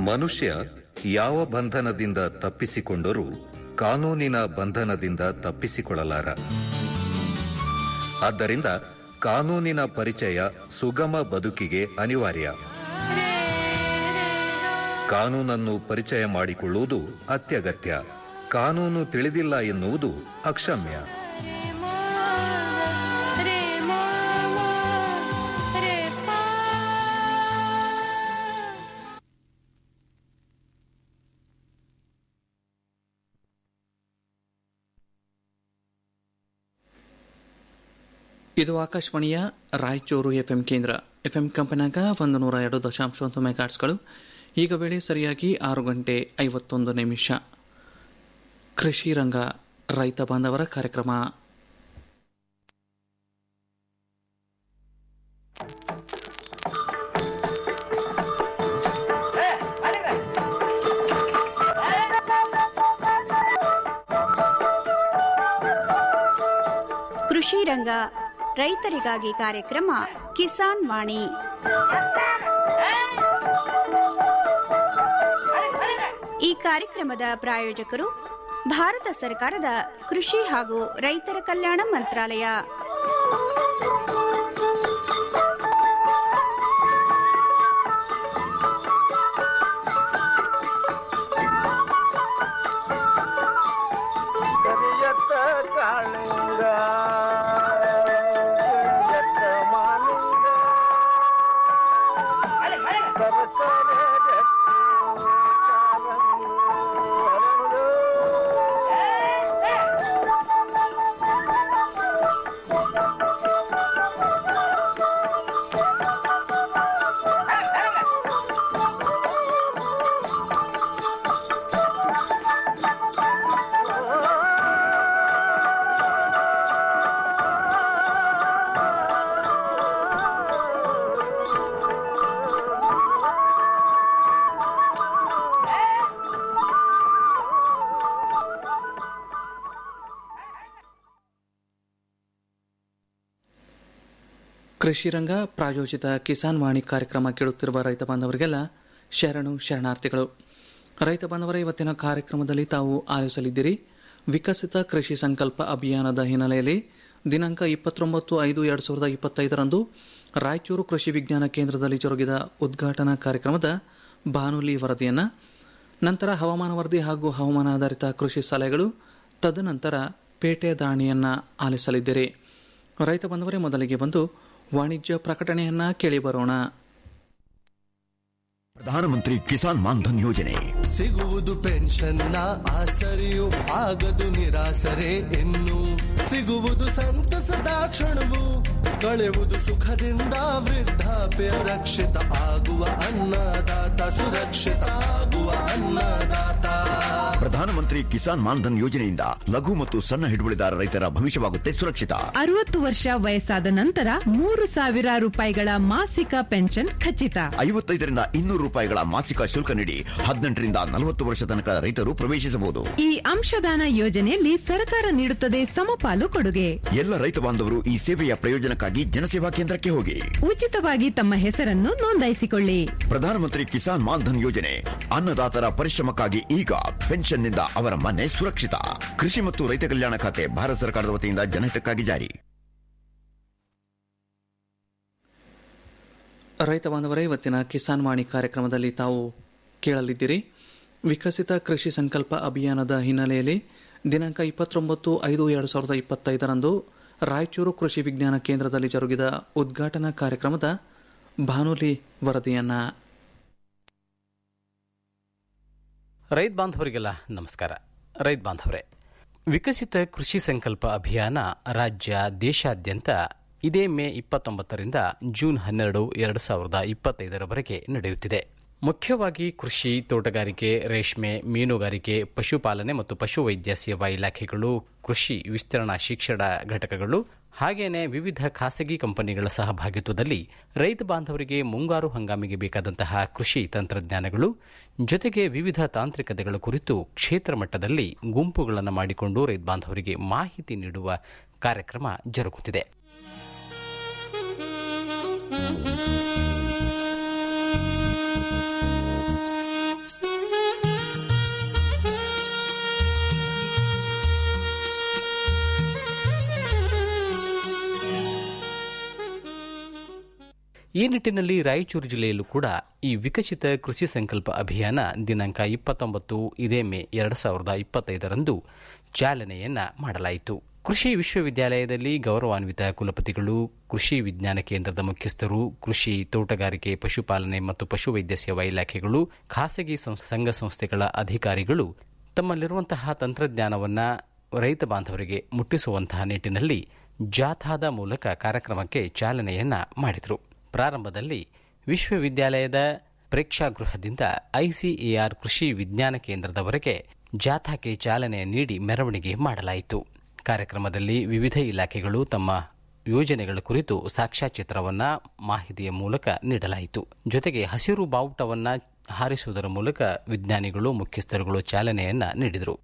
ಮನುಷ್ಯ ಯಾವ ಬಂಧನದಿಂದ ತಪ್ಪಿಸಿಕೊಂಡರೂ ಕಾನೂನಿನ ಬಂಧನದಿಂದ ತಪ್ಪಿಸಿಕೊಳ್ಳಲಾರ ಆದ್ದರಿಂದ ಕಾನೂನಿನ ಪರಿಚಯ ಸುಗಮ ಬದುಕಿಗೆ ಅನಿವಾರ್ಯ ಕಾನೂನನ್ನು ಪರಿಚಯ ಮಾಡಿಕೊಳ್ಳುವುದು ಅತ್ಯಗತ್ಯ ಕಾನೂನು ತಿಳಿದಿಲ್ಲ ಎನ್ನುವುದು ಅಕ್ಷಮ್ಯ ಇದು ಆಕಾಶವಾಣಿಯ ರಾಯಚೂರು ಎಫ್ಎಂ ಕೇಂದ್ರ ಎಫ್ಎಂ ಕಂಪನ್ಯಾಗ ಒಂದು ನೂರ ಎರಡು ದಶಾಂಶ ಒಂದು ಮೆಗಾಟ್ಸ್ಗಳು ಈಗ ವೇಳೆ ಸರಿಯಾಗಿ ಆರು ಗಂಟೆ ಐವತ್ತೊಂದು ನಿಮಿಷ ಕೃಷಿ ರಂಗ ರೈತ ಬಾಂಧವರ ಕಾರ್ಯಕ್ರಮ ಕೃಷಿ ರಂಗ ರೈತರಿಗಾಗಿ ಕಾರ್ಯಕ್ರಮ ಕಿಸಾನ್ ವಾಣಿ ಈ ಕಾರ್ಯಕ್ರಮದ ಪ್ರಾಯೋಜಕರು ಭಾರತ ಸರ್ಕಾರದ ಕೃಷಿ ಹಾಗೂ ರೈತರ ಕಲ್ಯಾಣ ಮಂತ್ರಾಲಯ ಕರಿಯತ್ತ ಕಾಳಿಂಗ ಕರಿಯತ್ತ ಮಾಲಿಂಗ ಸರಸರ ಗಟ್ಟಿ ಕಾಲಂದು ಹರಳು. ಕೃಷಿ ರಂಗ ಪ್ರಾಯೋಜಿತ ಕಿಸಾನ್ ವಾಣಿ ಕಾರ್ಯಕ್ರಮ ಕೇಳುತ್ತಿರುವ ರೈತ ಬಾಂಧವರಿಗೆಲ್ಲ ಶರಣು ಶರಣಾರ್ಥಿಗಳು ರೈತ ಬಾಂಧವರ ಇವತ್ತಿನ ಕಾರ್ಯಕ್ರಮದಲ್ಲಿ ತಾವು ಆಲಿಸಲಿದ್ದೀರಿ ವಿಕಸಿತ ಕೃಷಿ ಸಂಕಲ್ಪ ಅಭಿಯಾನದ ಹಿನ್ನೆಲೆಯಲ್ಲಿ ದಿನಾಂಕ ಇಪ್ಪತ್ತೊಂಬತ್ತು ಐದು ಎರಡು ಸಾವಿರದ ಇಪ್ಪತ್ತೈದರಂದು ರಾಯಚೂರು ಕೃಷಿ ವಿಜ್ಞಾನ ಕೇಂದ್ರದಲ್ಲಿ ಜರುಗಿದ ಉದ್ಘಾಟನಾ ಕಾರ್ಯಕ್ರಮದ ಬಾನುಲಿ ವರದಿಯನ್ನು ನಂತರ ಹವಾಮಾನ ವರದಿ ಹಾಗೂ ಹವಾಮಾನ ಆಧಾರಿತ ಕೃಷಿ ಸಲಹೆಗಳು ತದನಂತರ ಪೇಟೆ ದಾಣಿಯನ್ನ ಆಲಿಸಲಿದ್ದೀರಿ ರೈತ ಬಂದವರೇ ಮೊದಲಿಗೆ ಒಂದು ವಾಣಿಜ್ಯ ಪ್ರಕಟಣೆಯನ್ನ ಕೇಳಿ ಬರೋಣ ಪ್ರಧಾನಮಂತ್ರಿ ಕಿಸಾನ್ ಮಾನ್ಧನ್ ಯೋಜನೆ ಸಿಗುವುದು ಪೆನ್ಷನ್ನ ಆಸರೆಯು ಆಗದು ನಿರಾಸರೆ ಇನ್ನು ಸಿಗುವುದು ಸಂತಸದ ಕ್ಷಣವು ಕಳೆಯುವುದು ಸುಖದಿಂದ ವೃದ್ಧಾಪ್ಯ ರಕ್ಷಿತ ಆಗುವ ಅನ್ನದಾತ ಸುರಕ್ಷಿತ ಆಗುವ ಅನ್ನದಾತ ಪ್ರಧಾನಮಂತ್ರಿ ಕಿಸಾನ್ ಮಾನ್ಧನ್ ಯೋಜನೆಯಿಂದ ಲಘು ಮತ್ತು ಸಣ್ಣ ಹಿಡುವಳಿದಾರ ರೈತರ ಭವಿಷ್ಯವಾಗುತ್ತೆ ಸುರಕ್ಷಿತ ಅರವತ್ತು ವರ್ಷ ವಯಸ್ಸಾದ ನಂತರ ಮೂರು ಸಾವಿರ ರೂಪಾಯಿಗಳ ಮಾಸಿಕ ಪೆನ್ಷನ್ ಖಚಿತ ಐವತ್ತೈದರಿಂದ ಇನ್ನೂರು ರೂಪಾಯಿಗಳ ಮಾಸಿಕ ಶುಲ್ಕ ನೀಡಿ ಹದಿನೆಂಟರಿಂದ ನಲವತ್ತು ವರ್ಷ ತನಕ ರೈತರು ಪ್ರವೇಶಿಸಬಹುದು ಈ ಅಂಶದಾನ ಯೋಜನೆಯಲ್ಲಿ ಸರ್ಕಾರ ನೀಡುತ್ತದೆ ಸಮಪಾಲು ಕೊಡುಗೆ ಎಲ್ಲ ರೈತ ಬಾಂಧವರು ಈ ಸೇವೆಯ ಪ್ರಯೋಜನಕ್ಕಾಗಿ ಜನಸೇವಾ ಕೇಂದ್ರಕ್ಕೆ ಹೋಗಿ ಉಚಿತವಾಗಿ ತಮ್ಮ ಹೆಸರನ್ನು ನೋಂದಾಯಿಸಿಕೊಳ್ಳಿ ಪ್ರಧಾನಮಂತ್ರಿ ಕಿಸಾನ್ ಮಾನ್ಧನ್ ಯೋಜನೆ ಅನ್ನದಾತರ ಪರಿಶ್ರಮಕ್ಕಾಗಿ ಈಗ ಪೆನ್ಷನ್ನಿಂದ ಅವರ ಮನೆ ಸುರಕ್ಷಿತ ಕೃಷಿ ಮತ್ತು ರೈತ ಕಲ್ಯಾಣ ಖಾತೆ ಭಾರತ ಸರ್ಕಾರದ ವತಿಯಿಂದ ಜನಹಿತಕ್ಕಾಗಿ ಜಾರಿ ರೈತ ಬಾಂಧವರೇ ಇವತ್ತಿನ ಕಿಸಾನ್ ವಾಣಿ ಕಾರ್ಯಕ್ರಮದಲ್ಲಿ ತಾವು ಕೇಳಲಿದ್ದೀರಿ ವಿಕಸಿತ ಕೃಷಿ ಸಂಕಲ್ಪ ಅಭಿಯಾನದ ಹಿನ್ನೆಲೆಯಲ್ಲಿ ದಿನಾಂಕ ಇಪ್ಪತ್ತೊಂಬತ್ತು ಐದು ಎರಡು ಸಾವಿರದ ಇಪ್ಪತ್ತೈದರಂದು ರಾಯಚೂರು ಕೃಷಿ ವಿಜ್ಞಾನ ಕೇಂದ್ರದಲ್ಲಿ ಜರುಗಿದ ಉದ್ಘಾಟನಾ ಕಾರ್ಯಕ್ರಮದ ಬಾನುಲಿ ವರದಿಯನ್ನ ರೈತ ಬಾಂಧವರಿಗೆಲ್ಲ ನಮಸ್ಕಾರ ರೈತ ಬಾಂಧವರೇ ವಿಕಸಿತ ಕೃಷಿ ಸಂಕಲ್ಪ ಅಭಿಯಾನ ರಾಜ್ಯ ದೇಶಾದ್ಯಂತ ಇದೇ ಮೇ ಇಪ್ಪತ್ತೊಂಬತ್ತರಿಂದ ಜೂನ್ ಹನ್ನೆರಡು ಎರಡು ಸಾವಿರದ ಇಪ್ಪತ್ತೈದರವರೆಗೆ ನಡೆಯುತ್ತಿದೆ ಮುಖ್ಯವಾಗಿ ಕೃಷಿ ತೋಟಗಾರಿಕೆ ರೇಷ್ಮೆ ಮೀನುಗಾರಿಕೆ ಪಶುಪಾಲನೆ ಮತ್ತು ಪಶುವೈದ್ಯ ಸೇವಾ ಇಲಾಖೆಗಳು ಕೃಷಿ ವಿಸ್ತರಣಾ ಶಿಕ್ಷಣ ಘಟಕಗಳು ಹಾಗೇನೆ ವಿವಿಧ ಖಾಸಗಿ ಕಂಪನಿಗಳ ಸಹಭಾಗಿತ್ವದಲ್ಲಿ ರೈತ ಬಾಂಧವರಿಗೆ ಮುಂಗಾರು ಹಂಗಾಮಿಗೆ ಬೇಕಾದಂತಹ ಕೃಷಿ ತಂತ್ರಜ್ಞಾನಗಳು ಜೊತೆಗೆ ವಿವಿಧ ತಾಂತ್ರಿಕತೆಗಳ ಕುರಿತು ಕ್ಷೇತ್ರ ಮಟ್ಟದಲ್ಲಿ ಗುಂಪುಗಳನ್ನು ಮಾಡಿಕೊಂಡು ರೈತ ಬಾಂಧವರಿಗೆ ಮಾಹಿತಿ ನೀಡುವ ಕಾರ್ಯಕ್ರಮ ಜರುಗುತ್ತಿದೆ ಈ ನಿಟ್ಟಿನಲ್ಲಿ ರಾಯಚೂರು ಜಿಲ್ಲೆಯಲ್ಲೂ ಕೂಡ ಈ ವಿಕಸಿತ ಕೃಷಿ ಸಂಕಲ್ಪ ಅಭಿಯಾನ ದಿನಾಂಕ ಇಪ್ಪತ್ತೊಂಬತ್ತು ಇದೇ ಮೇ ಎರಡು ಸಾವಿರದ ಇಪ್ಪತ್ತೈದರಂದು ಚಾಲನೆಯನ್ನ ಮಾಡಲಾಯಿತು ಕೃಷಿ ವಿಶ್ವವಿದ್ಯಾಲಯದಲ್ಲಿ ಗೌರವಾನ್ವಿತ ಕುಲಪತಿಗಳು ಕೃಷಿ ವಿಜ್ಞಾನ ಕೇಂದ್ರದ ಮುಖ್ಯಸ್ಥರು ಕೃಷಿ ತೋಟಗಾರಿಕೆ ಪಶುಪಾಲನೆ ಮತ್ತು ಪಶುವೈದ್ಯ ಸೇವಾ ಇಲಾಖೆಗಳು ಖಾಸಗಿ ಸಂಸ್- ಸಂಘ ಸಂಸ್ಥೆಗಳ ಅಧಿಕಾರಿಗಳು ತಮ್ಮಲ್ಲಿರುವಂತಹ ತಂತ್ರಜ್ಞಾನವನ್ನ ರೈತ ಬಾಂಧವರಿಗೆ ಮುಟ್ಟಿಸುವಂತಹ ನಿಟ್ಟಿನಲ್ಲಿ ಜಾಥಾದ ಮೂಲಕ ಕಾರ್ಯಕ್ರಮಕ್ಕೆ ಚಾಲನೆಯನ್ನ ಮಾಡಿದರು ಪ್ರಾರಂಭದಲ್ಲಿ ವಿಶ್ವವಿದ್ಯಾಲಯದ ಪ್ರೇಕ್ಷಾಗೃಹದಿಂದ ಐಸಿಎಆರ್ ಕೃಷಿ ವಿಜ್ಞಾನ ಕೇಂದ್ರದವರೆಗೆ ಜಾಥಾಕ್ಕೆ ಚಾಲನೆ ನೀಡಿ ಮೆರವಣಿಗೆ ಮಾಡಲಾಯಿತು ಕಾರ್ಯಕ್ರಮದಲ್ಲಿ ವಿವಿಧ ಇಲಾಖೆಗಳು ತಮ್ಮ ಯೋಜನೆಗಳ ಕುರಿತು ಸಾಕ್ಷ್ಯಚಿತ್ರವನ್ನ ಮಾಹಿತಿಯ ಮೂಲಕ ನೀಡಲಾಯಿತು ಜೊತೆಗೆ ಹಸಿರು ಬಾವುಟವನ್ನ ಹಾರಿಸುವುದರ ಮೂಲಕ ವಿಜ್ಞಾನಿಗಳು ಮುಖ್ಯಸ್ಥರುಗಳು ಚಾಲನೆಯನ್ನ ನೀಡಿದರು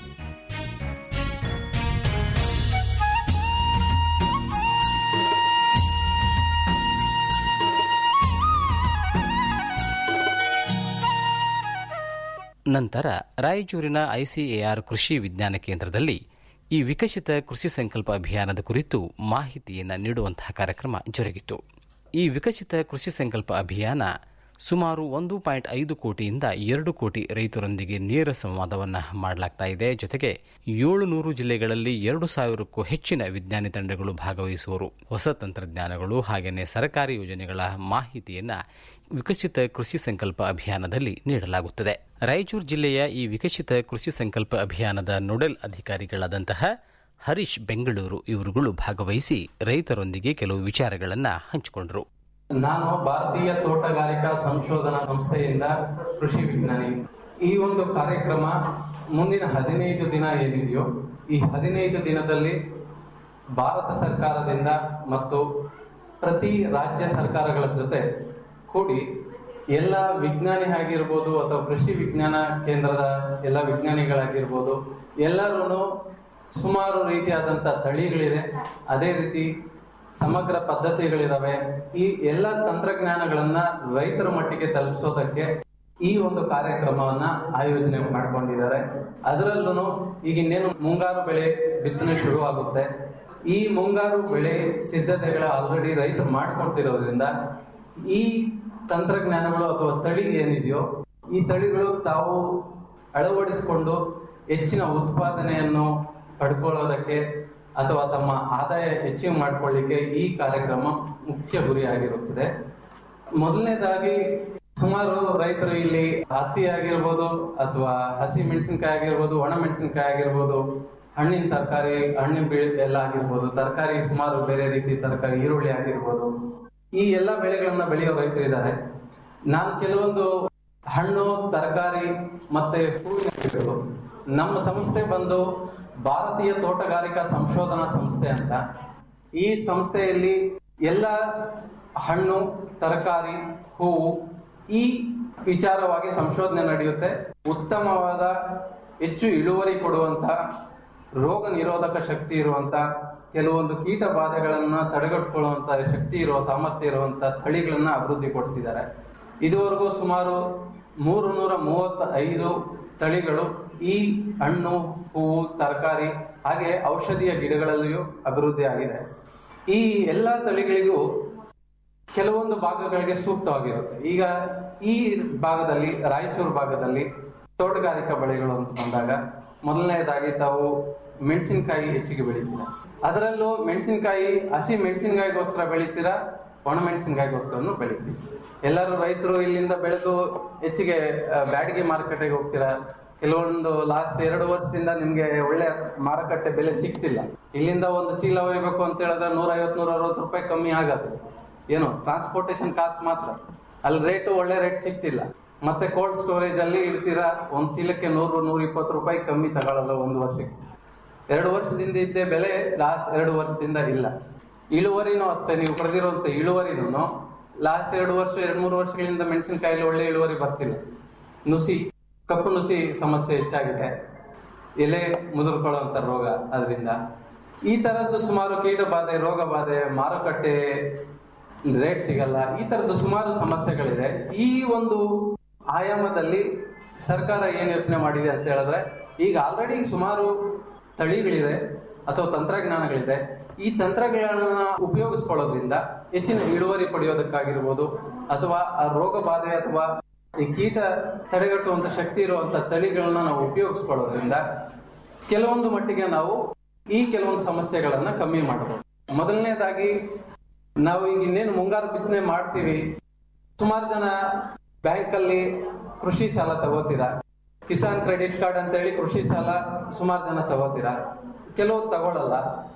ನಂತರ ರಾಯಚೂರಿನ ಐಸಿಎಆರ್ ಕೃಷಿ ವಿಜ್ಞಾನ ಕೇಂದ್ರದಲ್ಲಿ ಈ ವಿಕಸಿತ ಕೃಷಿ ಸಂಕಲ್ಪ ಅಭಿಯಾನದ ಕುರಿತು ಮಾಹಿತಿಯನ್ನು ನೀಡುವಂತಹ ಕಾರ್ಯಕ್ರಮ ಜರುಗಿತು ಈ ವಿಕಸಿತ ಕೃಷಿ ಸಂಕಲ್ಪ ಅಭಿಯಾನ ಸುಮಾರು ಒಂದು ಪಾಯಿಂಟ್ ಐದು ಕೋಟಿಯಿಂದ ಎರಡು ಕೋಟಿ ರೈತರೊಂದಿಗೆ ನೇರ ಸಂವಾದವನ್ನು ಮಾಡಲಾಗ್ತಾ ಇದೆ ಜೊತೆಗೆ ಏಳು ನೂರು ಜಿಲ್ಲೆಗಳಲ್ಲಿ ಎರಡು ಸಾವಿರಕ್ಕೂ ಹೆಚ್ಚಿನ ವಿಜ್ಞಾನಿ ತಂಡಗಳು ಭಾಗವಹಿಸುವರು ಹೊಸ ತಂತ್ರಜ್ಞಾನಗಳು ಹಾಗೆಯೇ ಸರ್ಕಾರಿ ಯೋಜನೆಗಳ ಮಾಹಿತಿಯನ್ನ ವಿಕಸಿತ ಕೃಷಿ ಸಂಕಲ್ಪ ಅಭಿಯಾನದಲ್ಲಿ ನೀಡಲಾಗುತ್ತದೆ ರಾಯಚೂರು ಜಿಲ್ಲೆಯ ಈ ವಿಕಸಿತ ಕೃಷಿ ಸಂಕಲ್ಪ ಅಭಿಯಾನದ ನೋಡೆಲ್ ಅಧಿಕಾರಿಗಳಾದಂತಹ ಹರೀಶ್ ಬೆಂಗಳೂರು ಇವರುಗಳು ಭಾಗವಹಿಸಿ ರೈತರೊಂದಿಗೆ ಕೆಲವು ವಿಚಾರಗಳನ್ನು ಹಂಚಿಕೊಂಡರು ನಾನು ಭಾರತೀಯ ತೋಟಗಾರಿಕಾ ಸಂಶೋಧನಾ ಸಂಸ್ಥೆಯಿಂದ ಕೃಷಿ ವಿಜ್ಞಾನಿ ಈ ಒಂದು ಕಾರ್ಯಕ್ರಮ ಮುಂದಿನ ಹದಿನೈದು ದಿನ ಏನಿದೆಯೋ ಈ ಹದಿನೈದು ದಿನದಲ್ಲಿ ಭಾರತ ಸರ್ಕಾರದಿಂದ ಮತ್ತು ಪ್ರತಿ ರಾಜ್ಯ ಸರ್ಕಾರಗಳ ಜೊತೆ ಕೂಡಿ ಎಲ್ಲ ವಿಜ್ಞಾನಿ ಆಗಿರ್ಬೋದು ಅಥವಾ ಕೃಷಿ ವಿಜ್ಞಾನ ಕೇಂದ್ರದ ಎಲ್ಲ ವಿಜ್ಞಾನಿಗಳಾಗಿರ್ಬೋದು ಎಲ್ಲರೂ ಸುಮಾರು ರೀತಿಯಾದಂಥ ತಳಿಗಳಿದೆ ಅದೇ ರೀತಿ ಸಮಗ್ರ ಪದ್ಧತಿಗಳಿದಾವೆ ಈ ಎಲ್ಲ ತಂತ್ರಜ್ಞಾನಗಳನ್ನ ರೈತರ ಮಟ್ಟಿಗೆ ತಲುಪಿಸೋದಕ್ಕೆ ಈ ಒಂದು ಕಾರ್ಯಕ್ರಮವನ್ನ ಆಯೋಜನೆ ಮಾಡ್ಕೊಂಡಿದ್ದಾರೆ ಅದರಲ್ಲೂ ಈಗ ಇನ್ನೇನು ಮುಂಗಾರು ಬೆಳೆ ಬಿತ್ತನೆ ಶುರುವಾಗುತ್ತೆ ಈ ಮುಂಗಾರು ಬೆಳೆ ಸಿದ್ಧತೆಗಳ ಆಲ್ರೆಡಿ ರೈತರು ಮಾಡ್ಕೊಳ್ತಿರೋದ್ರಿಂದ ಈ ತಂತ್ರಜ್ಞಾನಗಳು ಅಥವಾ ತಳಿ ಏನಿದೆಯೋ ಈ ತಳಿಗಳು ತಾವು ಅಳವಡಿಸಿಕೊಂಡು ಹೆಚ್ಚಿನ ಉತ್ಪಾದನೆಯನ್ನು ಪಡ್ಕೊಳ್ಳೋದಕ್ಕೆ ಅಥವಾ ತಮ್ಮ ಆದಾಯ ಹೆಚ್ಚಿಗೆ ಮಾಡ್ಕೊಳ್ಳಿಕ್ಕೆ ಈ ಕಾರ್ಯಕ್ರಮ ಮುಖ್ಯ ಗುರಿಯಾಗಿರುತ್ತದೆ ಮೊದಲನೇದಾಗಿ ಸುಮಾರು ರೈತರು ಇಲ್ಲಿ ಹತ್ತಿ ಆಗಿರ್ಬೋದು ಅಥವಾ ಹಸಿ ಮೆಣಸಿನಕಾಯಿ ಆಗಿರ್ಬೋದು ಒಣ ಮೆಣಸಿನಕಾಯಿ ಆಗಿರ್ಬೋದು ಹಣ್ಣಿನ ತರಕಾರಿ ಹಣ್ಣಿನ ಬೀಳ ಎಲ್ಲ ಆಗಿರ್ಬೋದು ತರಕಾರಿ ಸುಮಾರು ಬೇರೆ ರೀತಿ ತರಕಾರಿ ಈರುಳ್ಳಿ ಆಗಿರ್ಬೋದು ಈ ಎಲ್ಲ ಬೆಳೆಗಳನ್ನ ಬೆಳೆಯೋ ರೈತರಿದ್ದಾರೆ ನಾನು ಕೆಲವೊಂದು ಹಣ್ಣು ತರಕಾರಿ ಮತ್ತೆ ಹೂವಿನ ಗಿಡಗಳು ನಮ್ಮ ಸಂಸ್ಥೆ ಬಂದು ಭಾರತೀಯ ತೋಟಗಾರಿಕಾ ಸಂಶೋಧನಾ ಸಂಸ್ಥೆ ಅಂತ ಈ ಸಂಸ್ಥೆಯಲ್ಲಿ ಎಲ್ಲ ಹಣ್ಣು ತರಕಾರಿ ಹೂವು ಈ ವಿಚಾರವಾಗಿ ಸಂಶೋಧನೆ ನಡೆಯುತ್ತೆ ಉತ್ತಮವಾದ ಹೆಚ್ಚು ಇಳುವರಿ ಕೊಡುವಂತ ರೋಗ ನಿರೋಧಕ ಶಕ್ತಿ ಇರುವಂತ ಕೆಲವೊಂದು ಕೀಟ ಬಾಧೆಗಳನ್ನ ತಡೆಗಟ್ಟುಕೊಳ್ಳುವಂತ ಶಕ್ತಿ ಇರುವ ಸಾಮರ್ಥ್ಯ ಇರುವಂತ ತಳಿಗಳನ್ನ ಅಭಿವೃದ್ಧಿಪಡಿಸಿದ್ದಾರೆ ಇದುವರೆಗೂ ಸುಮಾರು ಮೂರು ನೂರ ಮೂವತ್ತ ಐದು ತಳಿಗಳು ಈ ಹಣ್ಣು ಹೂವು ತರಕಾರಿ ಹಾಗೆ ಔಷಧಿಯ ಗಿಡಗಳಲ್ಲಿಯೂ ಅಭಿವೃದ್ಧಿ ಆಗಿದೆ ಈ ಎಲ್ಲಾ ತಳಿಗಳಿಗೂ ಕೆಲವೊಂದು ಭಾಗಗಳಿಗೆ ಸೂಕ್ತವಾಗಿರುತ್ತೆ ಈಗ ಈ ಭಾಗದಲ್ಲಿ ರಾಯಚೂರು ಭಾಗದಲ್ಲಿ ತೋಟಗಾರಿಕಾ ಬೆಳೆಗಳು ಅಂತ ಬಂದಾಗ ಮೊದಲನೇದಾಗಿ ತಾವು ಮೆಣಸಿನಕಾಯಿ ಹೆಚ್ಚಿಗೆ ಬೆಳಿತೀರಾ ಅದರಲ್ಲೂ ಮೆಣಸಿನಕಾಯಿ ಹಸಿ ಮೆಣಸಿನಕಾಯಿಗೋಸ್ಕರ ಬೆಳಿತೀರಾ ಒಣ ಮೆಣಸಿನಕಾಯಿಗೋಸ್ಕರನು ಬೆಳಿತೀವಿ ಎಲ್ಲರೂ ರೈತರು ಇಲ್ಲಿಂದ ಬೆಳೆದು ಹೆಚ್ಚಿಗೆ ಆ, ಬ್ಯಾಡಗಿ ಮಾರುಕಟ್ಟೆಗೆ ಹೋಗ್ತೀರಾ ಕೆಲವೊಂದು ಲಾಸ್ಟ್ ಎರಡು ವರ್ಷದಿಂದ ನಿಮ್ಗೆ ಒಳ್ಳೆ ಮಾರುಕಟ್ಟೆ ಬೆಲೆ ಸಿಗ್ತಿಲ್ಲ ಇಲ್ಲಿಂದ ಒಂದು ಚೀಲ ಒಯ್ಬೇಕು ಅಂತ ಹೇಳಿದ್ರೆ ನೂರ ಐವತ್ ನೂರ ಅರವತ್ತು ರೂಪಾಯಿ ಕಮ್ಮಿ ಆಗತ್ತೆ ಏನು ಟ್ರಾನ್ಸ್ಪೋರ್ಟೇಶನ್ ಕಾಸ್ಟ್ ಮಾತ್ರ ಅಲ್ಲಿ ರೇಟು ಒಳ್ಳೆ ರೇಟ್ ಸಿಗ್ತಿಲ್ಲ ಮತ್ತೆ ಕೋಲ್ಡ್ ಸ್ಟೋರೇಜ್ ಅಲ್ಲಿ ಇಡ್ತೀರಾ ಒಂದ್ ಚೀಲಕ್ಕೆ ನೂರು ನೂರ ಇಪ್ಪತ್ತು ರೂಪಾಯಿ ಕಮ್ಮಿ ತಗೊಳ್ಳಲ್ಲ ಒಂದು ವರ್ಷಕ್ಕೆ ಎರಡು ವರ್ಷದಿಂದ ಇದ್ದೇ ಬೆಲೆ ಲಾಸ್ಟ್ ಎರಡು ವರ್ಷದಿಂದ ಇಲ್ಲ ಇಳುವರಿನೂ ಅಷ್ಟೇ ನೀವು ಪಡೆದಿರುವಂತ ಇಳುವರಿನೂ ಲಾಸ್ಟ್ ಎರಡು ವರ್ಷ ಎರಡ್ ಮೂರು ವರ್ಷಗಳಿಂದ ಮೆಣಸಿನಕಾಯಲ್ಲಿ ಒಳ್ಳೆ ಇಳುವರಿ ಬರ್ತಿಲ್ಲ ನುಸಿ ಕಪ್ಪು ನುಸಿ ಸಮಸ್ಯೆ ಹೆಚ್ಚಾಗಿದೆ ಎಲೆ ಮುದುರ್ಕೊಳ್ಳುವಂತ ರೋಗ ಅದರಿಂದ ಈ ತರದ್ದು ಸುಮಾರು ಕೀಟ ಬಾಧೆ ರೋಗ ಬಾಧೆ ಮಾರುಕಟ್ಟೆ ರೇಟ್ ಸಿಗಲ್ಲ ಈ ತರದ್ದು ಸುಮಾರು ಸಮಸ್ಯೆಗಳಿದೆ ಈ ಒಂದು ಆಯಾಮದಲ್ಲಿ ಸರ್ಕಾರ ಏನ್ ಯೋಚನೆ ಮಾಡಿದೆ ಅಂತ ಹೇಳಿದ್ರೆ ಈಗ ಆಲ್ರೆಡಿ ಸುಮಾರು ತಳಿಗಳಿದೆ ಅಥವಾ ತಂತ್ರಜ್ಞಾನಗಳಿದೆ ಈ ತಂತ್ರಗಳನ್ನ ಉಪಯೋಗಿಸ್ಕೊಳ್ಳೋದ್ರಿಂದ ಹೆಚ್ಚಿನ ಇಳುವರಿ ಪಡೆಯೋದಕ್ಕಾಗಿರ್ಬೋದು ಅಥವಾ ಆ ರೋಗ ಬಾಧೆ ಅಥವಾ ಈ ಕೀಟ ತಡೆಗಟ್ಟುವಂತ ಶಕ್ತಿ ಇರುವಂತ ತಳಿಗಳನ್ನ ನಾವು ಉಪಯೋಗಿಸ್ಕೊಳ್ಳೋದ್ರಿಂದ ಕೆಲವೊಂದು ಮಟ್ಟಿಗೆ ನಾವು ಈ ಕೆಲವೊಂದು ಸಮಸ್ಯೆಗಳನ್ನ ಕಮ್ಮಿ ಮಾಡಬಹುದು ಮೊದಲನೇದಾಗಿ ನಾವು ಈಗ ಇನ್ನೇನು ಮುಂಗಾರು ಬಿತ್ತನೆ ಮಾಡ್ತೀವಿ ಸುಮಾರು ಜನ ಬ್ಯಾಂಕ್ ಅಲ್ಲಿ ಕೃಷಿ ಸಾಲ ತಗೋತೀರಾ ಕಿಸಾನ್ ಕ್ರೆಡಿಟ್ ಕಾರ್ಡ್ ಅಂತ ಹೇಳಿ ಕೃಷಿ ಸಾಲ ಸುಮಾರು ಜನ ತಗೋತೀರಾ ಕೆಲವರು ತಗೊಳ್ಳಲ್ಲ